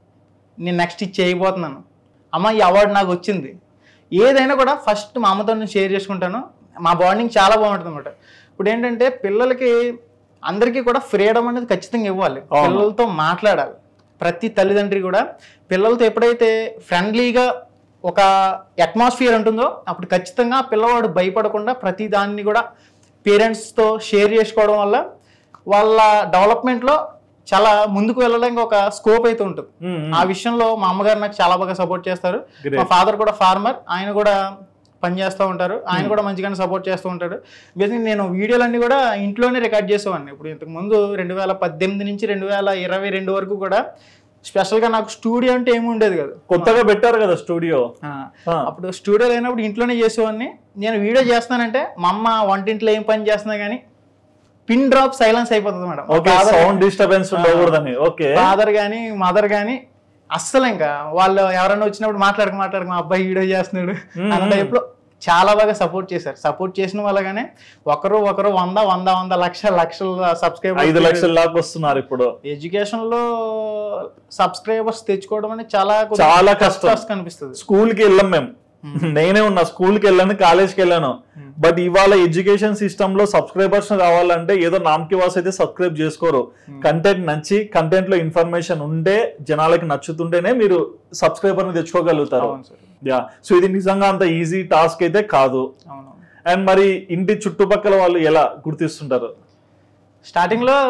నేను నెక్స్ట్ ఇది చేయబోతున్నాను అమ్మ ఈ అవార్డు నాకు వచ్చింది ఏదైనా కూడా ఫస్ట్ మా అమ్మతో నేను షేర్ చేసుకుంటాను మా బాండింగ్ చాలా బాగుంటుంది అనమాట ఇప్పుడు ఏంటంటే పిల్లలకి అందరికీ కూడా ఫ్రీడమ్ అనేది ఖచ్చితంగా ఇవ్వాలి అవును. పిల్లలతో మాట్లాడాలి ప్రతి తల్లిదండ్రి కూడా పిల్లలతో ఎప్పుడైతే ఫ్రెండ్లీగా ఒక అట్మాస్ఫియర్ ఉంటుందో అప్పుడు ఖచ్చితంగా ఆ పిల్లవాడు భయపడకుండా ప్రతి దాన్ని కూడా పేరెంట్స్తో షేర్ చేసుకోవడం వల్ల వాళ్ళ డెవలప్మెంట్లో చాలా ముందుకు వెళ్ళడానికి ఒక స్కోప్ అయితే ఉంటుంది ఆ విషయంలో మా అమ్మగారు నాకు చాలా బాగా సపోర్ట్ చేస్తారు Great. మా ఫాదర్ కూడా ఫార్మర్ ఆయన కూడా పని చేస్తూ ఉంటారు ఆయన కూడా మంచిగానే సపోర్ట్ చేస్తూ ఉంటాడు బేసిక్ నేను వీడియోలన్నీ కూడా ఇంట్లోనే రికార్డ్ చేసేవాడిని ఇప్పుడు ఇంతకు ముందు రెండు వేల పద్దెనిమిది నుంచి రెండు వేల ఇరవై రెండు వరకు కూడా స్పెషల్గా నాకు స్టూడియో అంటే ఏమి ఉండేది కదా కొత్తగా పెట్టారు కదా స్టూడియో ఆ, అప్పుడు స్టూడియో లేనప్పుడు ఇంట్లోనే చేసేవాడిని నేను వీడియో చేస్తానంటే మా అమ్మ వంటింట్లో ఏం పని చేస్తున్నా కానీ పిన్ డ్రాప్ సైలెన్స్ అయిపోతుంది మేడం ఓకే సౌండ్ డిస్టర్బెన్స్ ఉండకూడదని ఓకే ఫాదర్ కానీ మదర్ కానీ అస్సలు ఇంకా వాళ్ళు ఎవరైనా వచ్చినప్పుడు మాట్లాడక మాట్లాడక మా అబ్బాయి వీడియో చేస్తున్నాడు అన్న టైప్లో చాలా బాగా సపోర్ట్ చేశారు సపోర్ట్ చేసిన వాళ్ళగానే ఒకరు ఒకరు వంద వంద వంద లక్ష లక్షల సబ్స్క్రైబర్ ఐదు లక్షల దాకా వస్తున్నారు ఇప్పుడు ఎడ్యుకేషన్ లో సబ్స్క్రైబర్స్ తెచ్చుకోవడం అనేది చాలా కొద్దిగా చాలా కష్టం. కష్టం కనిపిస్తుంది స్కూల్ కి వెళ్ళాం మేము నేనే ఉన్నా స్కూల్ కి వెళ్ళాను కాలేజ్కి వెళ్ళాను బట్ ఇవాళ ఎడ్యుకేషన్ సిస్టమ్ లో సబ్స్క్రైబర్స్ రావాలంటే ఏదో నామకి వాస్ అయితే సబ్స్క్రైబ్ చేసుకోరు కంటెంట్ నచ్చి కంటెంట్ లో ఇన్ఫర్మేషన్ ఉంటే జనాలకి నచ్చుతుంటేనే మీరు సబ్స్క్రైబర్ ని తెచ్చుకోగలుగుతారు అవును సార్ యా సో ఇది నిజంగా అంత ఈజీ టాస్క్ అయితే కాదు అవును అండ్ మరి ఇంటి చుట్టుపక్కల వాళ్ళు ఎలా గుర్తిస్తుంటారు స్టార్టింగ్ లో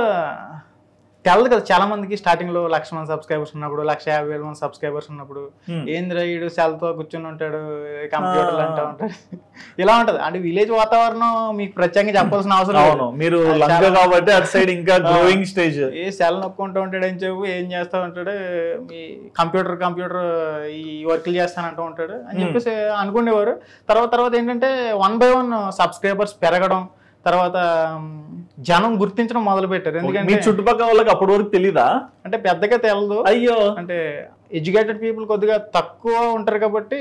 తెలదు కదా చాలా మందికి స్టార్టింగ్ లో లక్ష మంది సబ్స్క్రైబర్స్ ఉన్నప్పుడు లక్ష యాభై వేల మంది సబ్స్క్రైబర్స్ ఉన్నప్పుడు Hmm. ఏంద్రా ఈడు సెల్ తో కూర్చొని ఉంటాడు కంప్యూటర్లు అంటూ ఉంటాడు ఇలా ఉంటది అంటే విలేజ్ వాతావరణం మీకు ప్రత్యేకంగా చెప్పాల్సిన అవసరం లేదు. అవును మీరు అది లంక చాలా- కాబట్టి అటు సైడ్ ఇంకా గ్రోయింగ్ స్టేజ్ ఏ సెల్ నొక్కుంటూ ఉంటాడు అని చెప్పు ఏం చేస్తా ఉంటాడు మీ కంప్యూటర్ కంప్యూటర్ ఈ వర్క్లు చేస్తానంటూ ఉంటాడు అని చెప్పేసి అనుకునేవారు తర్వాత తర్వాత ఏంటంటే వన్ బై వన్ సబ్స్క్రైబర్స్ పెరగడం తర్వాత మ్, జనం గుర్తించడం మొదలు పెట్టారు మీ ఎందుకంటే చుట్టుపక్కల వాళ్ళకి అప్పటి వరకు తెలీదా అంటే పెద్దగా తెలదు అయ్యో అంటే ఎడ్యుకేటెడ్ పీపుల్ కొద్దిగా తక్కువ ఉంటారు కాబట్టి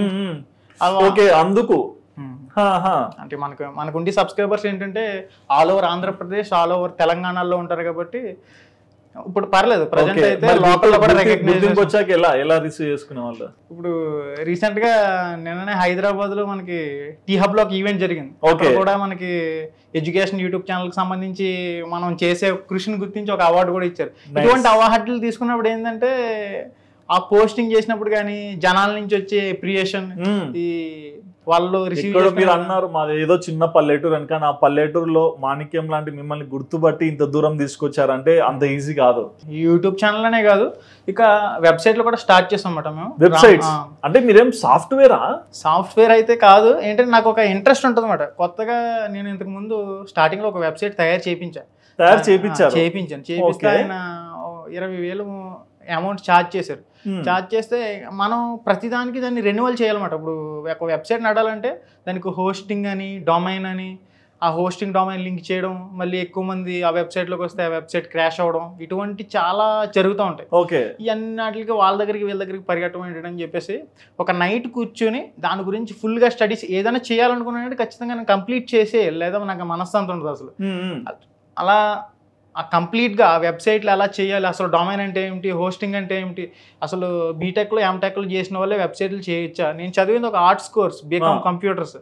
అలా- ఓకే అందుకు మ్. హా, హా. అంటే మనకు మనకు ఉండే సబ్స్క్రైబర్స్ ఏంటంటే all over Andhra Pradesh all over తెలంగాణలో ఉంటారు కాబట్టి ఇప్పుడు పర్లేదు ప్రజెంట్ ఓకే. అయితే మరి లోకల్ కూడా గుర్తింపు- recognize గుర్తింపు చేస్తున్నారు. వచ్చాక ఎలా ఎలా రిసీవ్ చేసుకునే వాళ్ళు ఇప్పుడు రీసెంట్ గా నిన్ననే హైదరాబాద్ లో మనకి టీ హబ్ లో ఒక ఈవెంట్ జరిగింది ఓకే. అక్కడ కూడా మనకి ఎడ్యుకేషన్ యూట్యూబ్ ఛానల్ కి సంబంధించి మనం చేసే కృషిని గుర్తించి ఒక అవార్డు కూడా ఇచ్చారు Nice. ఇటువంటి అవార్డులు తీసుకున్నప్పుడు ఏంటంటే ఆ పోస్టింగ్ చేసినప్పుడు కానీ జనాల నుంచి వచ్చే ఎప్రియేషన్ మ్మ్. ఈ వాళ్ళు రిసీవ్ ఇక్కడ మీరు అన్నారు మాది ఏదో చిన్న పల్లెటూరు అని కానీ ఆ పల్లెటూరులో మాణిక్యం లాంటి మిమ్మల్ని గుర్తుపట్టి ఇంత దూరం తీసుకొచ్చారంటే అంత ఈజీ కాదు యూట్యూబ్ ఛానల్ అనే కాదు ఇక వెబ్సైట్ లో కూడా స్టార్ట్ చేసాం అన్నమాట మేము వెబ్సైట్స్ అంటే మీరేం సాఫ్ట్వేరా సాఫ్ట్వేర్ అయితే కాదు ఏంటంటే నాకు ఒక ఇంట్రెస్ట్ ఉంటుంది అనమాట కొత్తగా నేను ఇంతకు ముందు స్టార్టింగ్ లో ఒక వెబ్సైట్ తయారు చేయించా తయారు చేయించారు ఆ, చేయించాను చేపిస్తే Okay. ఆయన ఓ ఇరవై వేలు అమౌంట్ ఛార్జ్ చేశారు మ్మ్. ఛార్జ్ చేస్తే మనం ప్రతిదానికి దాన్ని రెన్యువల్ చేయాలన్నమాట ఇప్పుడు ఒక వెబ్సైట్ నడాలంటే దానికి హోస్టింగ్ అని డొమైన్ అని ఆ హోస్టింగ్ డొమైన్ లింక్ చేయడం మళ్ళీ ఎక్కువ మంది ఆ వెబ్సైట్లోకి వస్తే ఆ వెబ్సైట్ క్రాష్ అవ్వడం ఇటువంటి చాలా జరుగుతూ ఉంటాయి ఓకే ఇవన్నిటికి వాళ్ళ దగ్గరికి వీళ్ళ దగ్గరికి పరిగెట్టడం ఏంటని చెప్పేసి ఒక నైట్ కూర్చొని దాని గురించి ఫుల్గా స్టడీస్ ఏదైనా చేయాలనుకున్నానంటే ఖచ్చితంగా నేను కంప్లీట్ చేసే లేదా నాకు మనశ్శాంతి ఉంటుంది అసలు మ్మ్, మ్మ్. అలా ఆ కంప్లీట్గా ఆ వెబ్సైట్లు ఎలా చేయాలి అసలు డొమైన్ అంటే ఏమిటి హోస్టింగ్ అంటే ఏమిటి అసలు బీటెక్లో ఎంటెక్లో చేసిన వాళ్ళే వెబ్సైట్లు చేయొచ్చా నేను చదివింది ఒక arts course B Com Ah. Computers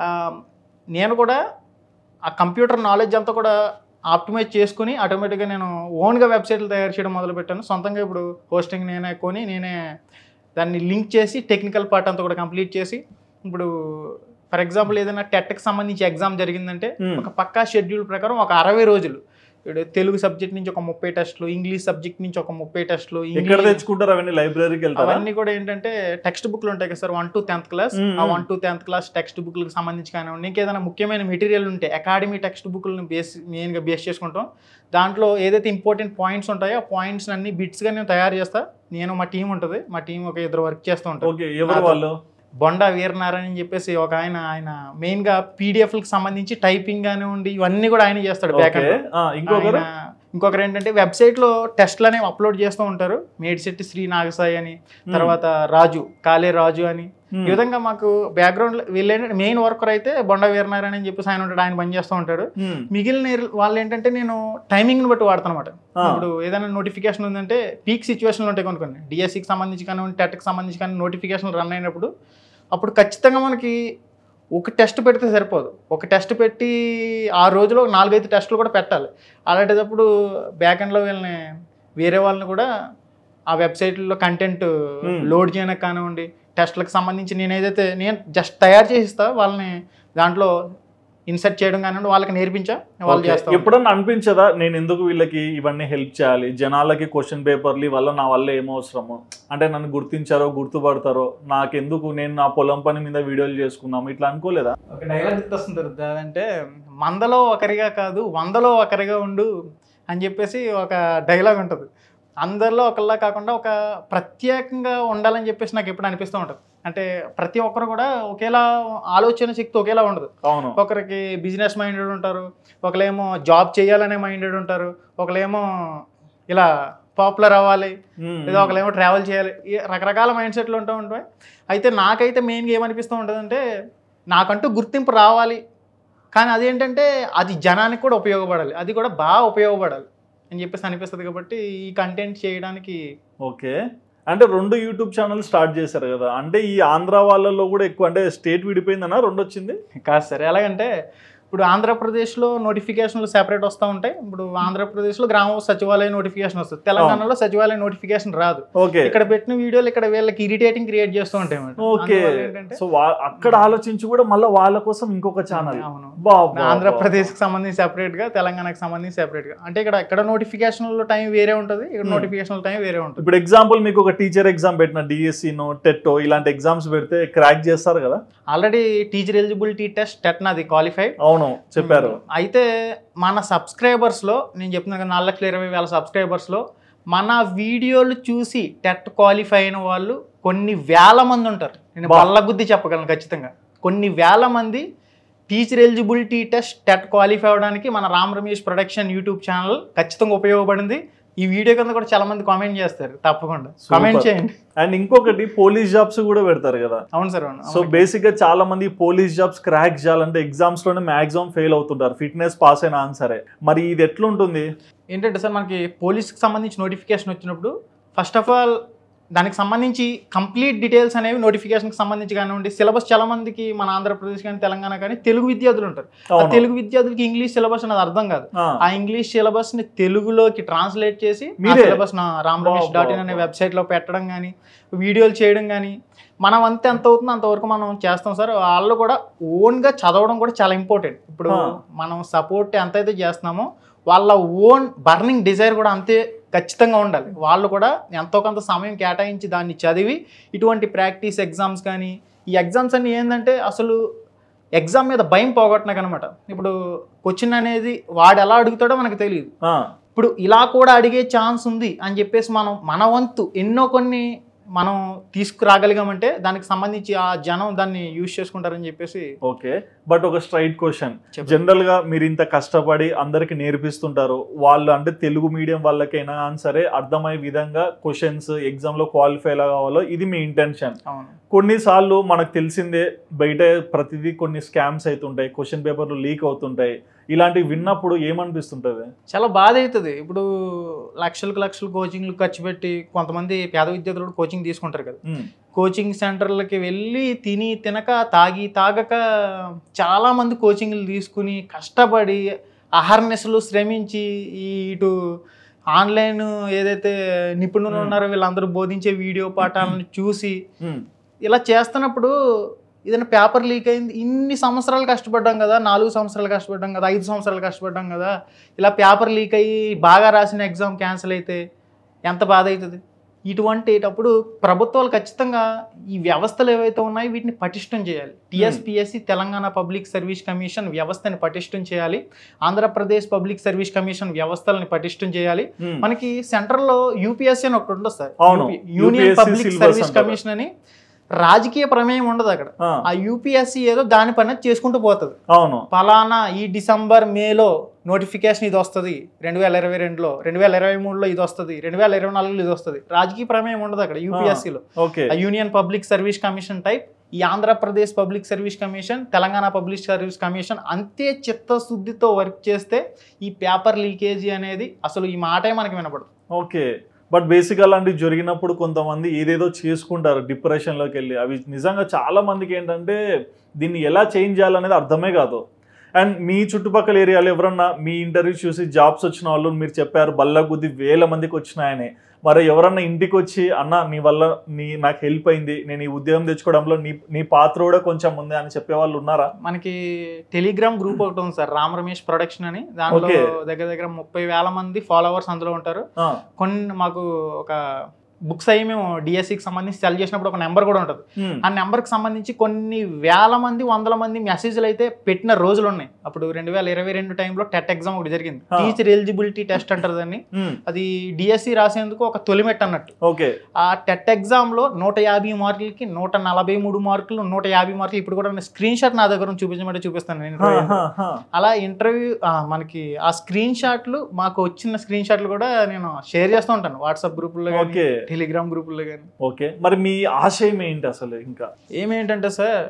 నేను కూడా ఆ కంప్యూటర్ నాలెడ్జ్ అంతా కూడా ఆప్టిమైజ్ చేసుకుని ఆటోమేటిక్గా నేను ఓన్గా వెబ్సైట్లు తయారు చేయడం మొదలుపెట్టాను సొంతంగా ఇప్పుడు హోస్టింగ్ నేనే కొని నేనే దాన్ని లింక్ చేసి టెక్నికల్ పార్ట్ అంతా కూడా కంప్లీట్ చేసి ఇప్పుడు ఫర్ ఎగ్జాంపుల్ ఏదైనా టెట్కి సంబంధించి ఎగ్జామ్ జరిగిందంటే Hmm. ఒక పక్కా షెడ్యూల్ ప్రకారం ఒక అరవై రోజులు ఇప్పుడు తెలుగు సబ్జెక్ట్ నుంచి ఒక ముప్పై టెస్ట్లు ఇంగ్లీష్ సబ్జెక్ట్ నుంచి ఒక ముప్పై టెస్ట్లు ఎక్కడ ఇంగ్లీష్ తెచ్చుకుంటారు అవన్నీ లైబ్రరీకి వెళ్తారా అవన్నీ కూడా ఏంటంటే టెక్స్ట్ బుక్లు ఉంటాయి కదా sir one to tenth class మ్మ్. ఆ one to tenth class text బుక్లకు సంబంధించి కానివ్వండి ఇంకేదైనా ముఖ్యమైన మెటీరియల్ ఉంటే అకాడమీ టెక్స్ట్ బుక్లను బేస్ మెయిన్గా బేస్ చేసుకుంటాం దాంట్లో ఏదైతే ఇంపార్టెంట్ పాయింట్స్ ఉంటాయో ఆ పాయింట్స్ అన్ని బిట్స్గా నేను తయారు చేస్తా నేను మా టీం ఉంటుంది మా టీం ఒక ఇద్దరు వర్క్ చేస్తూ ఉంటాం ఓకే ఎవరు వాళ్ళు బొండా వీరనారాయణ అని చెప్పేసి ఒక ఆయన ఆయన మెయిన్గా పీడిఎఫ్లకు సంబంధించి టైపింగ్ కానివ్వండి ఇవన్నీ కూడా ఆయన చేస్తాడు బ్యాక్ ఓకే ఆ, ఇంకొకరు ఆయన- ఇంకొకరు ఏంటంటే వెబ్సైట్లో టెస్ట్లు అనేవి అప్లోడ్ చేస్తూ ఉంటారు మేడిశెట్టి శ్రీ నాగసాయి అని తర్వాత రాజు కాలే రాజు అని మ్మ్. ఈ విధంగా మాకు బ్యాక్గ్రౌండ్ వీళ్ళు ఏంటంటే మెయిన్ వర్కర్ అయితే బొండ వీరనారాయణ అని చెప్పేసి ఆయన ఉంటాడు ఆయన పని చేస్తూ ఉంటాడు మ్మ్. మిగిలిన ఇర్- వాళ్ళు ఏంటంటే నేను టైమింగ్ని బట్టి వాడతాను అనమాట ఆ. ఇప్పుడు ఏదైనా నోటిఫికేషన్ ఉందంటే పీక్ సిచ్యువేషన్లు ఉంటాయి కొనుక్కోండి డిఎస్సికి సంబంధించి కానివ్వండి టెట్కి సంబంధించి కానీ నోటిఫికేషన్ రన్ అయినప్పుడు అప్పుడు ఖచ్చితంగా మనకి ఒక టెస్ట్ పెడితే సరిపోదు ఒక టెస్ట్ పెట్టి ఆ రోజులో నాలుగైదు టెస్టులు కూడా పెట్టాలి అలాంటప్పుడు బ్యాక్ ఎండ్లో వీళ్ళని వేరే వాళ్ళని కూడా ఆ వెబ్సైట్లో కంటెంట్ Hmm. లోడ్ చేయడానికి కానివ్వండి టెస్ట్లకు సంబంధించి నేను ఏదైతే నేను జస్ట్ తయారు చేసి ఇస్తా వాళ్ళని దాంట్లో ఇన్సర్ట్ చేయడం కానివ్వండి వాళ్ళకి నేర్పించా వాళ్ళు ఓకే. చేస్తారు ఎప్పుడన్నా అనిపించదా నేను ఎందుకు వీళ్ళకి ఇవన్నీ హెల్ప్ చేయాలి జనాలకి క్వశ్చన్ పేపర్లు వల్ల నా వల్ల ఏమవసరము అంటే నన్ను గుర్తించారో గుర్తుపడతారో నాకెందుకు నేను నా పొలం పని మీద వీడియోలు చేసుకున్నాము ఇట్లా అనుకోలేదా ఒక డైలాగ్ గుర్తొస్తుంది రుద్ద. అదంటే మందలో ఒకరిగా కాదు వందలో ఒకరిగా ఉండు అని చెప్పేసి ఒక డైలాగ్ ఉంటుంది అందరిలో ఒకళ్ళ కాకుండా ఒక ప్రత్యేకంగా ఉండాలని చెప్పేసి నాకు ఎప్పుడు అనిపిస్తూ ఉంటుంది అంటే ప్రతి ఒక్కరు కూడా ఒకేలా ఆలోచన శక్తి ఒకేలా ఉండదు అవును ఒకరికి బిజినెస్ మైండెడ్ ఉంటారు ఒకళ్ళేమో జాబ్ చేయాలనే మైండెడ్ ఉంటారు ఒకళ్ళేమో ఇలా పాపులర్ అవ్వాలి ఉమ్, లేదా ఒకళ్ళేమో ట్రావెల్ చేయాలి ఈ రకరకాల మైండ్ సెట్లు ఉంటూ ఉంటాయి అయితే నాకైతే మెయిన్గా ఏమనిపిస్తూ ఉంటుందంటే నాకంటూ గుర్తింపు రావాలి కానీ అదేంటంటే అది జనానికి కూడా ఉపయోగపడాలి అది కూడా బాగా ఉపయోగపడాలి అని చెప్పేసి అనిపిస్తుంది కాబట్టి ఈ కంటెంట్ చేయడానికి ఓకే అంటే రెండు యూట్యూబ్ ఛానల్ స్టార్ట్ చేశారు కదా అంటే ఈ ఆంధ్ర వాళ్ళలో కూడా ఎక్కువ అంటే స్టేట్ విడిపోయిందనా రెండు వచ్చింది కాదు సార్ ఎలాగంటే ఇప్పుడు ఆంధ్రప్రదేశ్లో నోటిఫికేషన్లు సెపరేట్ వస్తూ ఉంటాయి ఇప్పుడు ఆంధ్రప్రదేశ్లో గ్రామ సచివాలయ నోటిఫికేషన్ వస్తుంది తెలంగాణలో సచివాలయ నోటిఫికేషన్ రాదు ఓకే ఇక్కడ పెట్టిన వీడియోలు ఇక్కడ వీళ్ళకి ఇరిటేటింగ్ క్రియేట్ చేస్తూ ఉంటాయి అన్నమాట. ఓకే అందువల్ల ఏంటంటే సో అక్కడ ఆలోచించి కూడా మళ్ళీ వాళ్ళ కోసం ఇంకొక ఛానల్ అవును బాబా ఆంధ్రప్రదేశ్కి సంబంధించి సెపరేట్ గా తెలంగాణకి సంబంధించి సెపరేట్ గా అంటే ఇక్కడ ఇక్కడ నోటిఫికేషన్ టైం వేరే ఉంటుంది ఇక్కడ Hmm. నోటిఫికేషన్ టైం వేరే ఉంటుంది ఇప్పుడు ఎగ్జాంపుల్ మీకు ఒక టీచర్ ఎగ్జామ్ పెట్టిన డిఎస్సి నో టెట్టో ఇలాంటి ఎగ్జామ్స్ పెడితే క్రాక్ చేస్తారు కదా already teacher eligibility test TET నాది క్వాలిఫైడ్ అవును చెప్పారు అయితే మన సబ్స్క్రైబర్స్ లో నేను చెప్తున్నా కదా, నాలుగు లక్షల ఇరవై వేల సబ్స్క్రైబర్స్ లో మన వీడియోలు చూసి టెట్ క్వాలిఫై అయిన వాళ్ళు కొన్ని వేల మంది ఉంటారు నేను బా. బల్లగుద్ది చెప్పగలను ఖచ్చితంగా కొన్ని వేల మంది teacher eligibility test TET qualify అవ్వడానికి మన Ram Ramesh production YouTube channel ఖచ్చితంగా ఉపయోగపడింది ఈ వీడియో కింద కూడా చాలా మంది కామెంట్ చేస్తారు తప్పకుండా Super. కామెంట్ చేయండి అండ్ ఇంకొకటి పోలీస్ జాబ్స్ కూడా పెడతారు కదా అవును సార్ అవును సో బేసిక్ గా చాలా మంది పోలీస్ జాబ్స్ క్రాక్ చేయాలంటే ఎగ్జామ్స్ లోనే మాక్సిమం ఫెయిల్ అవుతుంటారు ఫిట్నెస్ పాస్ అయిన ఆన్సరే మరి ఇది ఎట్లుంటుంది ఏంటంటే సార్ మనకి పోలీస్కి సంబంధించి నోటిఫికేషన్ వచ్చినప్పుడు ఫస్ట్ ఆఫ్ ఆల్ దానికి సంబంధించి కంప్లీట్ డీటెయిల్స్ అనేవి నోటిఫికేషన్కి సంబంధించి కానివ్వండి సిలబస్ చాలా మందికి మన ఆంధ్రప్రదేశ్ కానీ తెలంగాణ కానీ తెలుగు విద్యార్థులు ఉంటారు ఆ అవును. తెలుగు విద్యార్థులకి ఇంగ్లీష్ సిలబస్ అనేది అర్థం కాదు ఆ, ఆ ఇంగ్లీష్ సిలబస్ ని తెలుగులోకి ట్రాన్స్లేట్ చేసి ఆ మీరే? సిలబస్ రామ్ రమేష్ బా, డాట్ బా, ఇన్ అనే బా. వెబ్సైట్ లో పెట్టడం కానీ వీడియోలు చేయడం కానీ మనం అంతే ఎంత అవుతుందో అంతవరకు మనం చేస్తాం సార్ వాళ్ళు కూడా ఓన్ గా చదవడం కూడా చాలా ఇంపార్టెంట్ ఇప్పుడు ఆ. మనం సపోర్ట్ ఎంత అయితే చేస్తున్నామో వాళ్ళ ఓన్ బర్నింగ్ డిజైర్ కూడా అంతే ఖచ్చితంగా ఉండాలి వాళ్ళు కూడా ఎంతో కొంత సమయం కేటాయించి దాన్ని చదివి ఇటువంటి ప్రాక్టీస్ ఎగ్జామ్స్ కానీ ఈ ఎగ్జామ్స్ అన్ని ఏంటంటే అసలు ఎగ్జామ్ మీద భయం పోగొట్టనకు అనమాట ఇప్పుడు క్వశ్చన్ అనేది వాడు ఎలా అడుగుతాడో మనకు తెలియదు ఆ, ఇప్పుడు ఇలా కూడా అడిగే ఛాన్స్ ఉంది అని చెప్పేసి మనం మన వంతు ఎన్నో కొన్ని మనం తీసుకురాగలిగామంటే దానికి సంబంధించి ఆ జనం దాన్ని యూజ్ చేసుకుంటారని చెప్పేసి ఓకే బట్ ఒక స్ట్రైట్ క్వశ్చన్ చెప్పండి. జనరల్ గా మీరు ఇంత కష్టపడి అందరికి నేర్పిస్తుంటారు వాళ్ళు అంటే తెలుగు మీడియం వాళ్ళకైనా కానీ సరే అర్థమయ్యే విధంగా క్వశ్చన్స్ ఎగ్జామ్ లో క్వాలిఫై ఎలా కావాలో ఇది మీ ఇంటెన్షన్ అవును కొన్నిసార్లు మనకు తెలిసిందే బయట ప్రతిదీ కొన్ని స్కామ్స్ అవుతుంటాయి క్వశ్చన్ పేపర్లు లీక్ అవుతుంటాయి ఇలాంటివి విన్నప్పుడు ఏమనిపిస్తుంటది చాలా బాధ అవుతుంది ఇప్పుడు లక్షలకు లక్షలు కోచింగ్లు ఖర్చు పెట్టి కొంతమంది పేద విద్యార్థులు కూడా కోచింగ్ తీసుకుంటారు కదా ఉమ్, కోచింగ్ సెంటర్లకి వెళ్ళి తిని తినక తాగి తాగక చాలామంది కోచింగ్లు తీసుకుని కష్టపడి అహర్నెస్లు శ్రమించి ఈ ఇటు ఆన్లైన్ ఏదైతే నిపుణులు Hmm. ఉన్నారో వీళ్ళందరూ బోధించే వీడియో పాఠాలను చూసి ఉమ్, ఇలా చేస్తున్నప్పుడు ఏదైనా పేపర్ లీక్ అయింది ఇన్ని సంవత్సరాలు కష్టపడ్డాం కదా నాలుగు సంవత్సరాలు కష్టపడ్డాం కదా ఐదు సంవత్సరాలు కష్టపడ్డాం కదా ఇలా పేపర్ లీక్ అయ్యి బాగా రాసిన ఎగ్జామ్ క్యాన్సిల్ అయితే ఎంత బాధ అవుతుంది ఇటువంటిటప్పుడు ప్రభుత్వాలు ఖచ్చితంగా ఈ వ్యవస్థలు ఏవైతే ఉన్నాయో వీటిని పటిష్టం చేయాలి TSPSC Telangana public service commission వ్యవస్థని పటిష్టం చేయాలి ఆంధ్రప్రదేశ్ పబ్లిక్ సర్వీస్ కమిషన్ వ్యవస్థలని పటిష్టం చేయాలి ఉమ్. మనకి సెంట్రల్లో యూపీఎస్సీ అని ఒకటి ఉంటుంది సార్ అవును. Union UPSC public syllabus service అంటారు. కమిషన్ అని రాజకీయ ప్రమేయం ఉండదు అక్కడ ఆ, ఆ యూపీఎస్సీ ఏదో దాని పని అది చేసుకుంటూ పోతుంది అవును ఫలానా ఈ డిసెంబర్ మేలో నోటిఫికేషన్ ఇది వస్తుంది రెండు వేల ఇరవై రెండులో రెండు వేల ఇరవై మూడులో ఇది వస్తుంది రెండు వేల ఇరవై నాలుగులో ఇది వస్తుంది రాజకీయ ప్రమేయం ఉండదు అక్కడ యూపీఎస్సీలో ఓకే ఆ union public service commission type ఈ Andhra Pradesh public service commission Telangana public service commission అంతే చిత్తశుద్ధితో వర్క్ చేస్తే ఈ పేపర్ లీకేజీ అనేది అసలు ఈ మాటే మనకి వినపడదు ఓకే బట్ బేసిక్ అలాంటివి జరిగినప్పుడు కొంతమంది ఏదేదో చేసుకుంటారు డిప్రెషన్లోకి వెళ్ళి అవి నిజంగా చాలా మందికి ఏంటంటే దీన్ని ఎలా చేంజ్ చేయాలనేది అర్థమే కాదు అండ్ మీ చుట్టుపక్కల ఏరియాలో ఎవరన్నా మీ ఇంటర్వ్యూ చూసి జాబ్స్ వచ్చిన వాళ్ళు మీరు చెప్పారు బల్ల గుద్ది వేల మందికి వచ్చినాయని మరి ఎవరన్నా ఇంటికి వచ్చి అన్న నీ వల్ల నీ నాకు హెల్ప్ అయింది నేను ఈ ఉద్యోగం తెచ్చుకోవడంలో నీ నీ పాత్ర కూడా కొంచెం ఉంది అని చెప్పే వాళ్ళు ఉన్నారా మనకి టెలిగ్రామ్ గ్రూప్ ఒకటి ఉంది సార్ రామ్ రమేష్ ప్రొడక్షన్ అని దాంట్లో Okay. దగ్గర దగ్గర ముప్పై వేల మంది ఫాలోవర్స్ అందులో ఉంటారు ఆ, కొన్ని మాకు ఒక బుక్స్ అయ్యి మేము డిఎస్సికి సంబంధించి సెల్ చేసినప్పుడు ఒక నెంబర్ కూడా ఉంటుంది Hmm. ఆ నెంబర్కి సంబంధించి కొన్ని వేల మంది వందల మంది మెసేజ్లు అయితే పెట్టిన రోజులు ఉన్నాయి అప్పుడు రెండు వేల ఇరవై రెండు టైంలో టెట్ ఎగ్జామ్ ఒకటి జరిగింది Ah. టీచర్ ఎలిజిబిలిటీ టెస్ట్ అంటారు దాన్ని Hmm. అది డిఎస్సి రాసేందుకు ఒక తొలిమెట్ అన్నట్టు ఓకే ఆ టెట్ ఎగ్జామ్లో నూట యాభై మార్కులకి నూట నలభై మూడు మార్కులు నూట యాభై మార్కులు ఇప్పుడు కూడా స్క్రీన్ షాట్ నా దగ్గర నుంచి చూపించమంటే చూపిస్తాను నేను హా, interview. హా, హా. అలా ఇంటర్వ్యూ మనకి ఆ స్క్రీన్ షాట్లు మాకు వచ్చిన స్క్రీన్ షాట్లు కూడా నేను షేర్ చేస్తూ ఉంటాను వాట్సాప్ గ్రూపుల్లో కానీ ఓకే టెలిగ్రామ్ గ్రూపుల్లో కానీ ఓకే మరి మీ ఆశయం ఏంటి అసలు ఇంకా ఏమేంటంటే సార్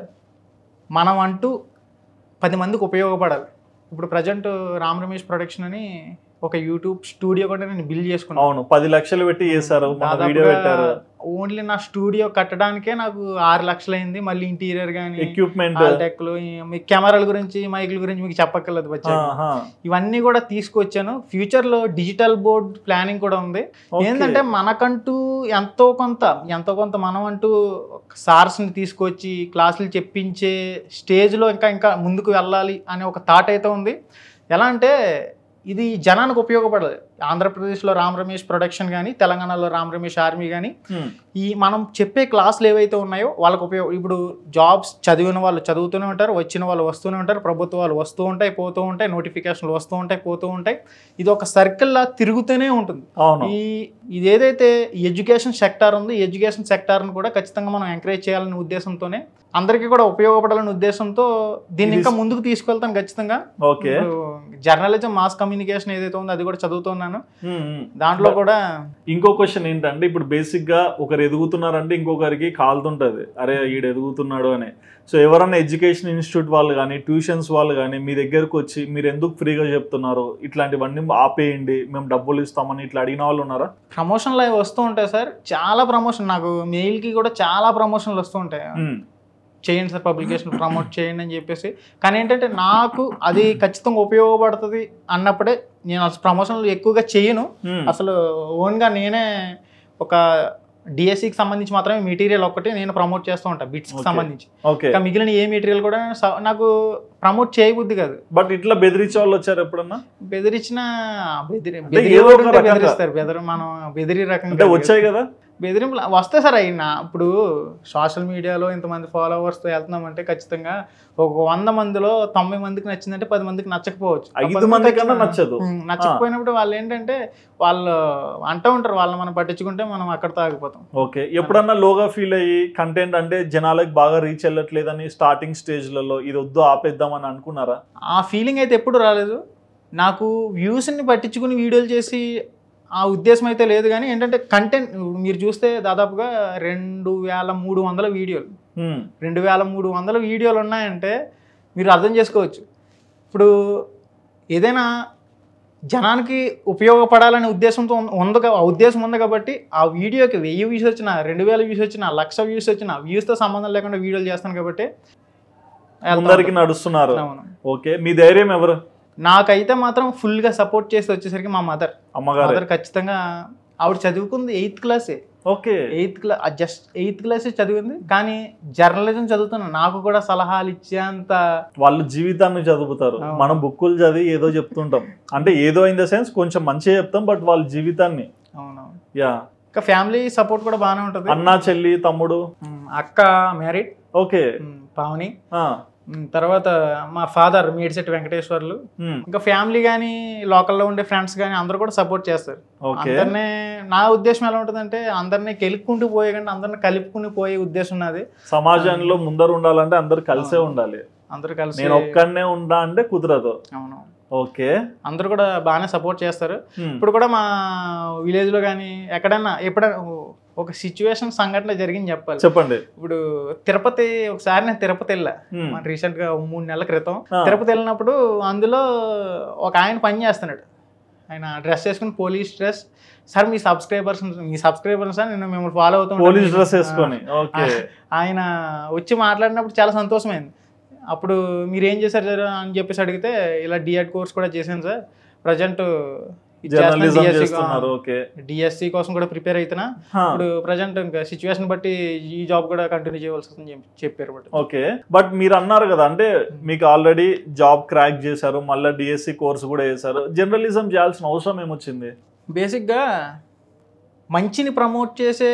మనం అంటూ పది మందికి ఉపయోగపడాలి ఇప్పుడు ప్రజెంట్ రామ్ రమేష్ ప్రొడక్షన్ అని ఒక యూట్యూబ్ స్టూడియో కూడా నేను బిల్డ్ చేసుకున్నాను అవును పది లక్షలు పెట్టి చేశారు మన వీడియో పెట్టారు ఓన్లీ నా స్టూడియో కట్టడానికే నాకు ఆరు లక్షలు అయింది మళ్ళీ ఇంటీరియర్ కానీ ఎక్విప్మెంట్ టెక్లు మీ కెమెరాల గురించి మైకుల గురించి మీకు చెప్పక్కర్లేదు వచ్చా ఇవన్నీ కూడా తీసుకొచ్చాను ఫ్యూచర్ లో డిజిటల్ బోర్డ్ ప్లానింగ్ కూడా ఉంది ఏంటంటే మనకంటూ ఎంతో కొంత ఎంతో కొంత మనం అంటూ సార్స్ ని తీసుకొచ్చి క్లాసులు చెప్పించే స్టేజ్ లో ఇంకా ఇంకా ముందుకు వెళ్ళాలి అనే ఒక థాట్ అయితే ఉంది ఎలా అంటే ఇది జనానికి ఉపయోగపడదు ఆంధ్రప్రదేశ్లో రామ్ రమేష్ ప్రొడక్షన్ కానీ తెలంగాణలో రామ్ రమేష్ ఆర్మీ కానీ ఈ మనం చెప్పే క్లాసులు ఏవైతే ఉన్నాయో వాళ్ళకి ఉపయోగం ఇప్పుడు జాబ్స్ చదివిన వాళ్ళు చదువుతూనే ఉంటారు వచ్చిన వాళ్ళు వస్తూనే ఉంటారు ప్రభుత్వాలు వస్తూ ఉంటాయి పోతూ ఉంటాయి నోటిఫికేషన్లు వస్తూ ఉంటాయి పోతూ ఉంటాయి ఇది ఒక సర్కిల్లా తిరుగుతూనే ఉంటుంది అవును ఈ ఇది ఏదైతే ఎడ్యుకేషన్ సెక్టార్ ఉందో ఈ ఎడ్యుకేషన్ సెక్టార్ని కూడా ఖచ్చితంగా మనం ఎంకరేజ్ చేయాలనే ఉద్దేశంతోనే అందరికీ కూడా ఉపయోగపడాలనే ఉద్దేశంతో దీన్ని ఇది- ఇంకా ముందుకు తీసుకెళ్తాను ఖచ్చితంగా ఓకే జర్నలిజం మాస్ కమ్యూనికేషన్ ఏదైతే ఉందో అది కూడా చదువుతున్నాను ఉమ్, ఉమ్. దాంట్లో కూడా ఇంకో క్వశ్చన్ ఏంటంటే ఇప్పుడు బేసిక్ గా ఒకరు ఎదుగుతున్నారంటే ఇంకొకరికి కాలుతుంటది అరే ఈడు ఎదుగుతున్నాడు అని సో ఎవరన్నా ఎడ్యుకేషన్ ఇన్స్టిట్యూట్ వాళ్ళు కానీ ట్యూషన్స్ వాళ్ళు కానీ మీ దగ్గరకు వచ్చి మీరు ఎందుకు ఫ్రీగా చెప్తున్నారు ఇట్లాంటివన్నీ ఆపేయండి మేము డబ్బులు ఇస్తామని ఇట్లా అడిగిన వాళ్ళు ఉన్నారా ప్రమోషన్లు అవి వస్తూ ఉంటాయి సార్ చాలా ప్రమోషన్ నాకు మెయిల్కి కూడా చాలా ప్రమోషన్లు వస్తూ ఉంటాయి ఉమ్, చేయండి సార్ పబ్లికేషన్ ప్రమోట్ చేయండి అని చెప్పేసి కానీ ఏంటంటే నాకు అది ఖచ్చితంగా ఉపయోగపడుతుంది అన్నప్పుడే నేను అసలు ప్రమోషన్లు ఎక్కువగా చేయను ఉమ్, అసలు ఓన్గా నేనే ఒక డిఎస్సికి సంబంధించి మాత్రమే మెటీరియల్ ఒక్కటి నేను ప్రమోట్ చేస్తూ ఉంటాను బిట్స్కి Okay. సంబంధించి ఓకే ఇంకా మిగిలిన ఏ మెటీరియల్ కూడా స- నాకు ప్రమోట్ చేయబుద్ది కాదు బట్ ఇట్లా బెదిరించే వాళ్ళు వచ్చారు ఎప్పుడన్నా బెదిరించిన బెదిరి ఏదో బెదిరి ఒక రకంగా. బెదిరిస్తారు బెదరు మనం బెదిరి రకంగా అంటే వచ్చాయి కదా బెదిరింపులు వస్తాయి సార్ అయినా ఇప్పుడు సోషల్ మీడియాలో ఇంతమంది ఫాలోవర్స్తో వెళ్తున్నామంటే ఖచ్చితంగా ఒక వంద మందిలో తొంభై మందికి నచ్చిందంటే పది మందికి నచ్చకపోవచ్చు ఆ ఐదు పది మంది కన్నా ఖచ్చితంగా- నచ్చదు. ఉమ్, నచ్చకపోయినప్పుడు వాళ్ళు ఏంటంటే వాళ్ళు అంటూ ఉంటారు వాళ్ళని మనం పట్టించుకుంటే మనం అక్కడితో ఆగిపోతాం ఓకే ఎప్పుడన్నా లోగా ఫీల్ అయ్యి కంటెంట్ అంటే జనాలకు బాగా రీచ్ వెళ్ళట్లేదని స్టార్టింగ్ స్టేజ్లలో ఇది వద్దు ఆపేద్దామని అనుకున్నారా ఆ ఫీలింగ్ అయితే ఎప్పుడు రాలేదు నాకు వ్యూస్ని పట్టించుకుని వీడియోలు చేసి ఆ ఉద్దేశం అయితే లేదు కానీ ఏంటంటే కంటెంట్ మీరు చూస్తే దాదాపుగా రెండు వేల మూడు వందల వీడియోలు ఉమ్, రెండు వేల మూడు వందల వీడియోలు ఉన్నాయంటే మీరు అర్థం చేసుకోవచ్చు ఇప్పుడు ఏదైనా జనానికి ఉపయోగపడాలనే ఉద్దేశంతో ఉం- ఉంది కా- ఆ ఉద్దేశం ఉంది కాబట్టి ఆ వీడియోకి వెయ్యి వ్యూస్ వచ్చినా రెండు వేల వ్యూస్ వచ్చినా లక్ష వ్యూస్ వచ్చినా వ్యూస్తో సంబంధం లేకుండా వీడియోలు చేస్తాను కాబట్టి వెళ్తా అందరికి ఉంటాను. నడుస్తున్నారు అవును ఓకే మీ ధైర్యం ఎవరు నాకైతే మాత్రం ఫుల్గా సపోర్ట్ చేసి వచ్చేసరికి మా మదర్ అమ్మగారు మదర్ ఖచ్చితంగా ఆవిడ చదువుకుంది ఎయిత్ క్లాసే okay eighth class just eighth క్లాసే చదివింది కానీ జర్నలిజం చదువుతున్నా నాకు కూడా సలహాలు ఇచ్చేంత వాళ్ళు జీవితాన్ని చదువుతారు అవును. మనం బుక్కులు చదివి ఏదో చెప్తుంటాం అంటే ఏదో ఇన్ ద సెన్స్ కొంచెం మంచిగా చెప్తాం బట్ వాళ్ళ జీవితాన్ని అవునవును యా ఇంకా ఫ్యామిలీ సపోర్ట్ కూడా బాగానే ఉంటుంది అన్నా చెల్లి తమ్ముడు ఉమ్, అక్క మ్యారీడ్ ఓకే పావని ఆ, ఉమ్, తర్వాత మా ఫాదర్ మేడిశెట్టి వెంకటేశ్వర్లు ఉమ్, ఇంకా ఫ్యామిలీ కానీ లోకల్లో ఉండే ఫ్రెండ్స్ కానీ అందరూ కూడా సపోర్ట్ చేస్తారు ఓకే అందరినీ నా ఉద్దేశం ఎలా ఉంటుందంటే అందరినీ కెలుక్కుంటూ పోయే కంటే అందరిని కలుపుకుని పోయే ఉద్దేశం నాది సమాజంలో ముందర ఉండాలంటే అందరు కలిసే ఉండాలి అందరూ కలిసి నేను ఒక్కడనే ఉండా అంటే కుదరదు అవును ఓకే అందరూ కూడా బాగానే సపోర్ట్ చేస్తారు ఉమ్, ఇప్పుడు కూడా మా విలేజ్ లో కానీ ఎక్కడైనా ఎప్పుడైనా ఒక సిచ్యువేషన్ సంఘటన జరిగింది చెప్పాలి చెప్పండి ఇప్పుడు తిరుపతి ఒకసారి నేను తిరుపతి వెళ్ళా ఉమ్, మన రీసెంట్ గా ఓ మూడు నెలల క్రితం ఆ. తిరుపతి వెళ్ళినప్పుడు అందులో ఒక ఆయన పని చేస్తున్నాడు ఆయన డ్రెస్ వేసుకుని పోలీస్ డ్రెస్ సార్ మీ సబ్స్క్రైబర్స్ మీ సబ్స్క్రైబర్స్ సార్ నేను మిమ్మల్ని ఫాలో అవుతాను పోలీస్ డ్రెస్ వేసుకొని ఓకే ఆయన వచ్చి మాట్లాడినప్పుడు చాలా సంతోషమైంది అప్పుడు మీరు ఏం చేశారు సార్ అని చెప్పేసి అడిగితే ఇలా డిఎడ్ కోర్స్ కూడా చేశాను సార్ ప్రజెంట్ జర్నలిజం చేస్తున్నారు ఓకే డిఎస్సి కోసం కూడా ప్రిపేర్ అవుతున్నా హా, ఇప్పుడు ప్రజెంట్ ఇంకా సిచ్యువేషన్ బట్టి ఈ జాబ్ కూడా కంటిన్యూ చేయవలసి వస్తుందని చెప్పి చెప్పారు బట్ ఓకే బట్ మీరు అన్నారు కదా అంటే మీకు ఆల్రెడీ జాబ్ క్రాక్ చేశారు మళ్ళీ డిఎస్సి కోర్స్ కూడా చేశారు జర్నలిజం చేయాల్సిన అవసరం ఏమొచ్చింది బేసిక్గా మంచిని ప్రమోట్ చేసే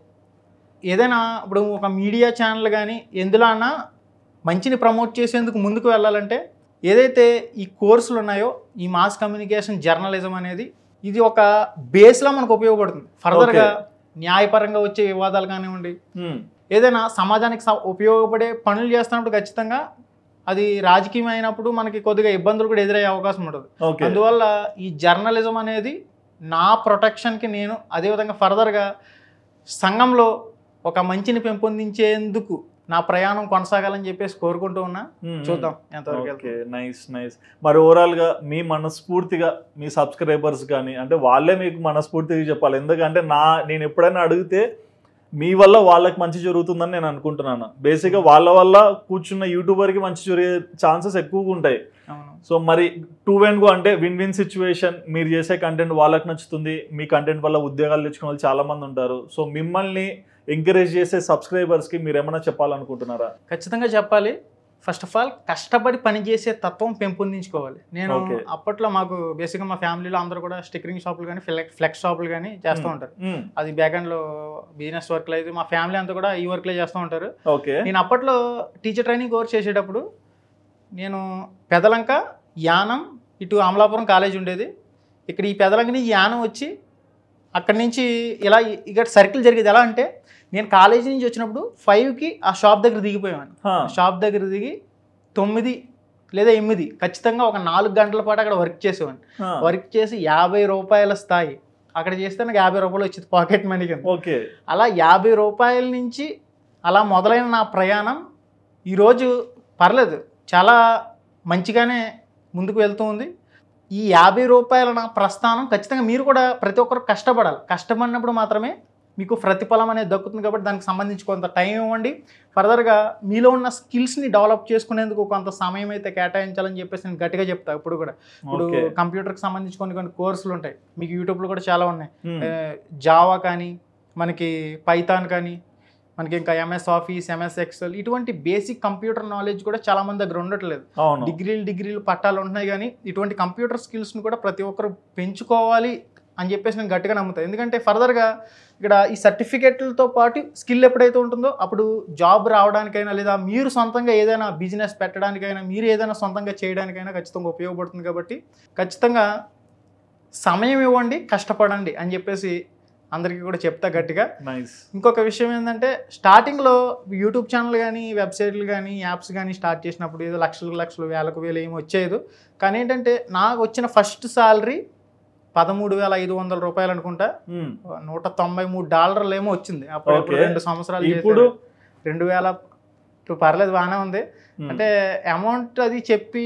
ఏదైనా ఇప్పుడు ఒక మీడియా ఛానల్ కానీ ఎందులో అన్నా మంచిని ప్రమోట్ చేసేందుకు ముందుకు వెళ్ళాలంటే ఏదైతే ఈ కోర్సులు ఉన్నాయో ఈ మాస్ కమ్యూనికేషన్ జర్నలిజం అనేది ఇది ఒక బేస్లో మనకు ఉపయోగపడుతుంది ఫర్దర్గా న్యాయపరంగా వచ్చే వివాదాలు కానివ్వండి ఉమ్, ఏదైనా సమాజానికి స- ఉపయోగపడే పనులు చేస్తున్నప్పుడు ఖచ్చితంగా అది రాజకీయం అయినప్పుడు మనకి కొద్దిగా ఇబ్బందులు కూడా ఎదురయ్యే అవకాశం ఉంటుంది ఓకే అందువల్ల ఈ జర్నలిజం అనేది నా ప్రొటెక్షన్కి నేను అదేవిధంగా ఫర్దర్గా సంఘంలో ఒక మంచిని పెంపొందించేందుకు నా ప్రయాణం కొనసాగాలని చెప్పేసి కోరుకుంటూ ఉన్నా ఉమ్, చూద్దాం ఎంతవరకు ఓకే వెళ్తుందో. నైస్ నైస్ మరి ఓవరాల్ గా మీ మనస్ఫూర్తిగా మీ సబ్స్క్రైబర్స్ కానీ అంటే వాళ్ళే మీకు మనస్ఫూర్తిగా చెప్పాలి ఎందుకంటే నా నేను ఎప్పుడైనా అడిగితే మీ వల్ల వాళ్ళకి మంచి జరుగుతుందని నేను అనుకుంటున్నాను బేసిక్గా వాళ్ళ వల్ల కూర్చున్న యూట్యూబర్కి మంచి జరిగే ఛాన్సెస్ ఎక్కువగా ఉంటాయి అవును సో మరి టూ అండ్ గో అంటే విన్ విన్ సిచ్యువేషన్ మీరు చేసే కంటెంట్ వాళ్ళకి నచ్చుతుంది మీ కంటెంట్ వల్ల ఉద్యోగాలు తెచ్చుకునే వాళ్ళు చాలా మంది ఉంటారు సో మిమ్మల్ని ఎంకరేజ్ చేసే సబ్స్క్రైబర్స్కి మీరు ఏమైనా చెప్పాలనుకుంటున్నారా ఖచ్చితంగా చెప్పాలి ఫస్ట్ ఆఫ్ ఆల్ కష్టపడి పనిచేసే తత్వం పెంపొందించుకోవాలి నేను Okay. అప్పట్లో మాకు బేసిక్గా మా ఫ్యామిలీలో అందరూ కూడా స్టిక్కరింగ్ షాపులు కానీ ఫ్లెక్స్ షాపులు కానీ చేస్తూ ఉంటారు మ్మ్. అది బ్యాక్ లో బిజినెస్ వర్క్లు అయితే మా ఫ్యామిలీ అంతా కూడా ఈ వర్క్లే చేస్తూ ఉంటారు ఓకే నేను అప్పట్లో టీచర్ ట్రైనింగ్ కోర్స్ చేసేటప్పుడు నేను పెదలంక యానం ఇటు అమలాపురం కాలేజ్ ఉండేది ఇక్కడ ఈ పెదలంక నుంచి యానం వచ్చి అక్కడి నుంచి ఇలా ఇక్కడ సర్కిల్ జరిగేది ఎలా అంటే నేను కాలేజీ నుంచి వచ్చినప్పుడు ఫైవ్కి ఆ షాప్ దగ్గర దిగిపోయాను హా. షాప్ దగ్గర దిగి తొమ్మిది లేదా ఎనిమిది ఖచ్చితంగా ఒక నాలుగు గంటల పాటు అక్కడ వర్క్ చేసేవాడిని హా. వర్క్ చేసి యాభై రూపాయల స్థాయి అక్కడ చేస్తే నాకు యాభై రూపాయలు వచ్చింది పాకెట్ మనీ కింద ఓకే అలా యాభై రూపాయల నుంచి అలా మొదలైన నా ప్రయాణం ఈరోజు పర్లేదు చాలా మంచిగానే ముందుకు వెళ్తూ ఉంది ఈ యాభై రూపాయల నా ప్రస్థానం ఖచ్చితంగా మీరు కూడా ప్రతి ఒక్కరు కష్టపడాలి కష్టపడినప్పుడు మాత్రమే మీకు ప్రతిఫలం అనేది దక్కుతుంది కాబట్టి దానికి సంబంధించి కొంత టైం ఇవ్వండి ఫర్దర్గా మీలో ఉన్న స్కిల్స్ని డెవలప్ చేసుకునేందుకు కొంత సమయం అయితే కేటాయించాలని చెప్పేసి నేను గట్టిగా చెప్తా ఇప్పుడు కూడా ఇప్పుడు ఓకే కంప్యూటర్కి సంబంధించి కొన్ని కొన్ని కోర్సులు ఉంటాయి మీకు యూట్యూబ్లో కూడా చాలా ఉన్నాయి మ్మ్. జావా కానీ మనకి పైథాన్ కానీ మనకి ఇంకా ఎంఎస్ ఆఫీస్ ఎంఎస్ ఎక్సెల్ ఇటువంటి బేసిక్ కంప్యూటర్ నాలెడ్జ్ కూడా చాలా మంది దగ్గర ఉండట్లేదు అవును డిగ్రీలు డిగ్రీలు పట్టాలు ఉంటున్నాయి కానీ ఇటువంటి కంప్యూటర్ స్కిల్స్ని కూడా ప్రతి ఒక్కరు పెంచుకోవాలి అని చెప్పేసి నేను గట్టిగా నమ్ముతాను ఎందుకంటే ఫర్దర్గా ఇక్కడ ఈ సర్టిఫికెట్లతో పాటు స్కిల్ ఎప్పుడైతే ఉంటుందో అప్పుడు జాబ్ రావడానికైనా లేదా మీరు సొంతంగా ఏదైనా బిజినెస్ పెట్టడానికైనా మీరు ఏదైనా సొంతంగా చేయడానికైనా ఖచ్చితంగా ఉపయోగపడుతుంది కాబట్టి ఖచ్చితంగా సమయం ఇవ్వండి కష్టపడండి అని చెప్పేసి అందరికీ కూడా చెప్తా గట్టిగా నైస్ ఇంకొక విషయం ఏంటంటే స్టార్టింగ్లో యూట్యూబ్ ఛానల్ కానీ వెబ్సైట్లు కానీ యాప్స్ కానీ స్టార్ట్ చేసినప్పుడు ఏదో లక్షలకు లక్షలు వేలకు వేలు ఏమి వచ్చేది కానీ ఏంటంటే నాకు వచ్చిన ఫస్ట్ సాలరీ పదమూడు వేల ఐదు వందల రూపాయలు అనుకుంటా నూట తొంభై మూడు డాలర్లు ఏమో వచ్చింది అప్పుడు అప్పుడు Okay. రెండు సంవత్సరాలు ఇప్పుడు చేశాను. రెండు వేల ఇప్పుడు పర్లేదు బాగానే ఉంది అంటే అమౌంట్ అది చెప్పి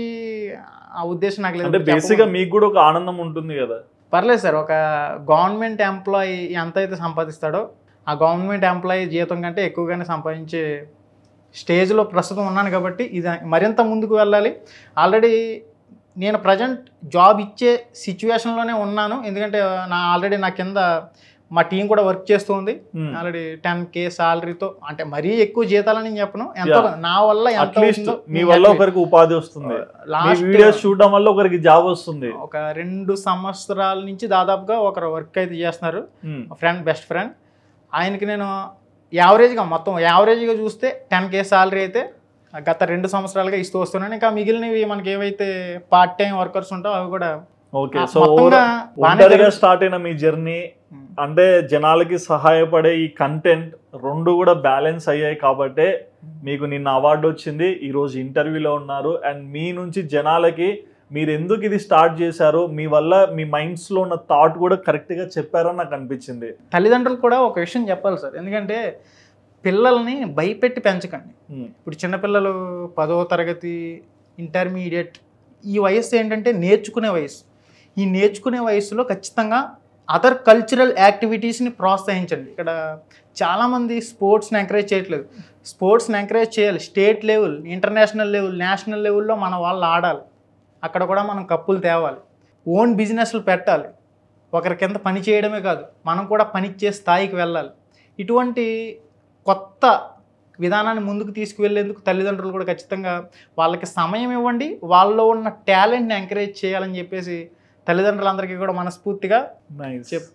ఆ ఉద్దేశం నాకు లేదు అంటే ఇప్పుడు బేసిక్ గా చెప్పకూడదు. మీకు కూడా ఒక ఆనందం ఉంటుంది కదా పర్లేదు సార్ ఒక గవర్నమెంట్ ఎంప్లాయీ ఎంత అయితే సంపాదిస్తాడో ఆ గవర్నమెంట్ ఎంప్లాయీ జీతం కంటే ఎక్కువగానే సంపాదించే స్టేజ్లో ప్రస్తుతం ఉన్నాను కాబట్టి ఇది మరింత ముందుకు వెళ్ళాలి ఆల్రెడీ నేను ప్రజెంట్ జాబ్ ఇచ్చే సిచ్యువేషన్లోనే ఉన్నాను ఎందుకంటే నా ఆల్రెడీ నా కింద మా టీం కూడా వర్క్ చేస్తుంది మ్మ్. ఆల్రెడీ టెన్ కే సాలరీతో అంటే మరీ ఎక్కువ జీతాలని నేను చెప్పను ఎంత Yeah. నా వల్ల ఎంత అట్లీస్ట్ అవుతుందో మీ నేను వల్ల చెప్పి- ఒకరికి ఉపాధి వస్తుంది మీ లాస్ట్ వీడియోస్ చూడడం వల్ల ఒకరికి జాబ్ వస్తుంది ఒక రెండు సంవత్సరాల నుంచి దాదాపుగా ఒకరు వర్క్ అయితే చేస్తున్నారు మ్మ్. ఫ్రెండ్ బెస్ట్ ఫ్రెండ్ ఆయనకి నేను యావరేజ్గా మొత్తం యావరేజ్గా చూస్తే టెన్ కే సాలరీ అయితే గత రెండు సంవత్సరాలుగా ఇస్తూ వస్తున్నాను ఇంకా మిగిలినవి మనకి ఏవైతే పార్ట్ టైం వర్కర్స్ ఉంటాయో అవి కూడా ఓకే ఆ, సో మొత్తంగా బాగానే ఒంటరిగా జరుగుతుంది. స్టార్ట్ అయిన మీ జర్నీ ఉమ్. అంటే జనాలకి సహాయపడే ఈ కంటెంట్ రెండు కూడా బ్యాలెన్స్ అయ్యాయి కాబట్టే మీకు నిన్న అవార్డు వచ్చింది ఈ రోజు ఇంటర్వ్యూలో ఉన్నారు అండ్ మీ నుంచి జనాలకి మీరు ఎందుకు ఇది స్టార్ట్ చేశారో మీ వల్ల మీ మైండ్స్ లో ఉన్న థాట్ కూడా కరెక్ట్ గా చెప్పారని నాకు అనిపించింది తల్లిదండ్రులు కూడా ఒక విషయం చెప్పాలి సార్ ఎందుకంటే పిల్లల్ని భయపెట్టి పెంచకండి ఉమ్, ఇప్పుడు చిన్నపిల్లలు పదవ తరగతి ఇంటర్మీడియట్ ఈ వయసు ఏంటంటే నేర్చుకునే వయసు ఈ నేర్చుకునే వయసులో ఖచ్చితంగా అదర్ కల్చరల్ యాక్టివిటీస్ని ప్రోత్సహించండి ఇక్కడ చాలామంది స్పోర్ట్స్ని ఎంకరేజ్ చేయట్లేదు స్పోర్ట్స్ని ఎంకరేజ్ చేయాలి state level international level national లెవెల్లో మన వాళ్ళు ఆడాలి అక్కడ కూడా మనం కప్పులు తేవాలి ఓన్ బిజినెస్లు పెట్టాలి ఒకరి కింద పని చేయడమే కాదు మనం కూడా పనిచ్చే స్థాయికి వెళ్ళాలి ఇటువంటి కొత్త విధానాన్ని ముందుకు తీసుకువెళ్ళేందుకు తల్లిదండ్రులు కూడా ఖచ్చితంగా వాళ్ళకి సమయం ఇవ్వండి వాళ్ళలో ఉన్న టాలెంట్ని ఎంకరేజ్ చేయాలని చెప్పేసి తల్లిదండ్రులందరికీ కూడా మనస్ఫూర్తిగా నైస్ చెప్తున్నా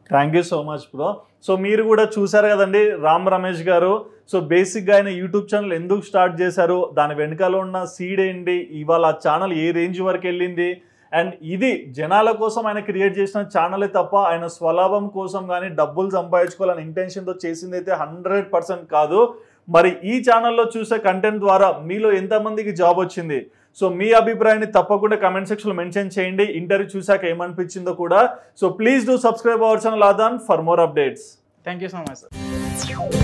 thank you so much bro so మీరు కూడా చూసారు కదండి రామ్ రమేష్ గారు సో బేసిక్గా ఆయన యూట్యూబ్ ఛానల్ ఎందుకు స్టార్ట్ చేశారు దాని వెనకాల ఉన్న సీడ్ ఏంటి ఇవాళ ఆ ఛానల్ ఏ రేంజ్ వరకు వెళ్ళింది అండ్ ఇది జనాల కోసం ఆయన క్రియేట్ చేసిన ఛానలే తప్ప ఆయన స్వలాభం కోసం కానీ డబ్బులు సంపాదించుకోవాలని ఇంటెన్షన్తో చేసింది అయితే హండ్రెడ్ పర్సెంట్ కాదు మరి ఈ ఛానల్లో చూసే కంటెంట్ ద్వారా మీలో ఎంతమందికి జాబ్ వచ్చింది సో మీ అభిప్రాయాన్ని తప్పకుండా కమెంట్ సెక్షన్లో మెన్షన్ చేయండి ఇంటర్వ్యూ చూసాక ఏమనిపించిందో కూడా so please do subscribe our channel ఆదాన్ for more updates thank you so much sir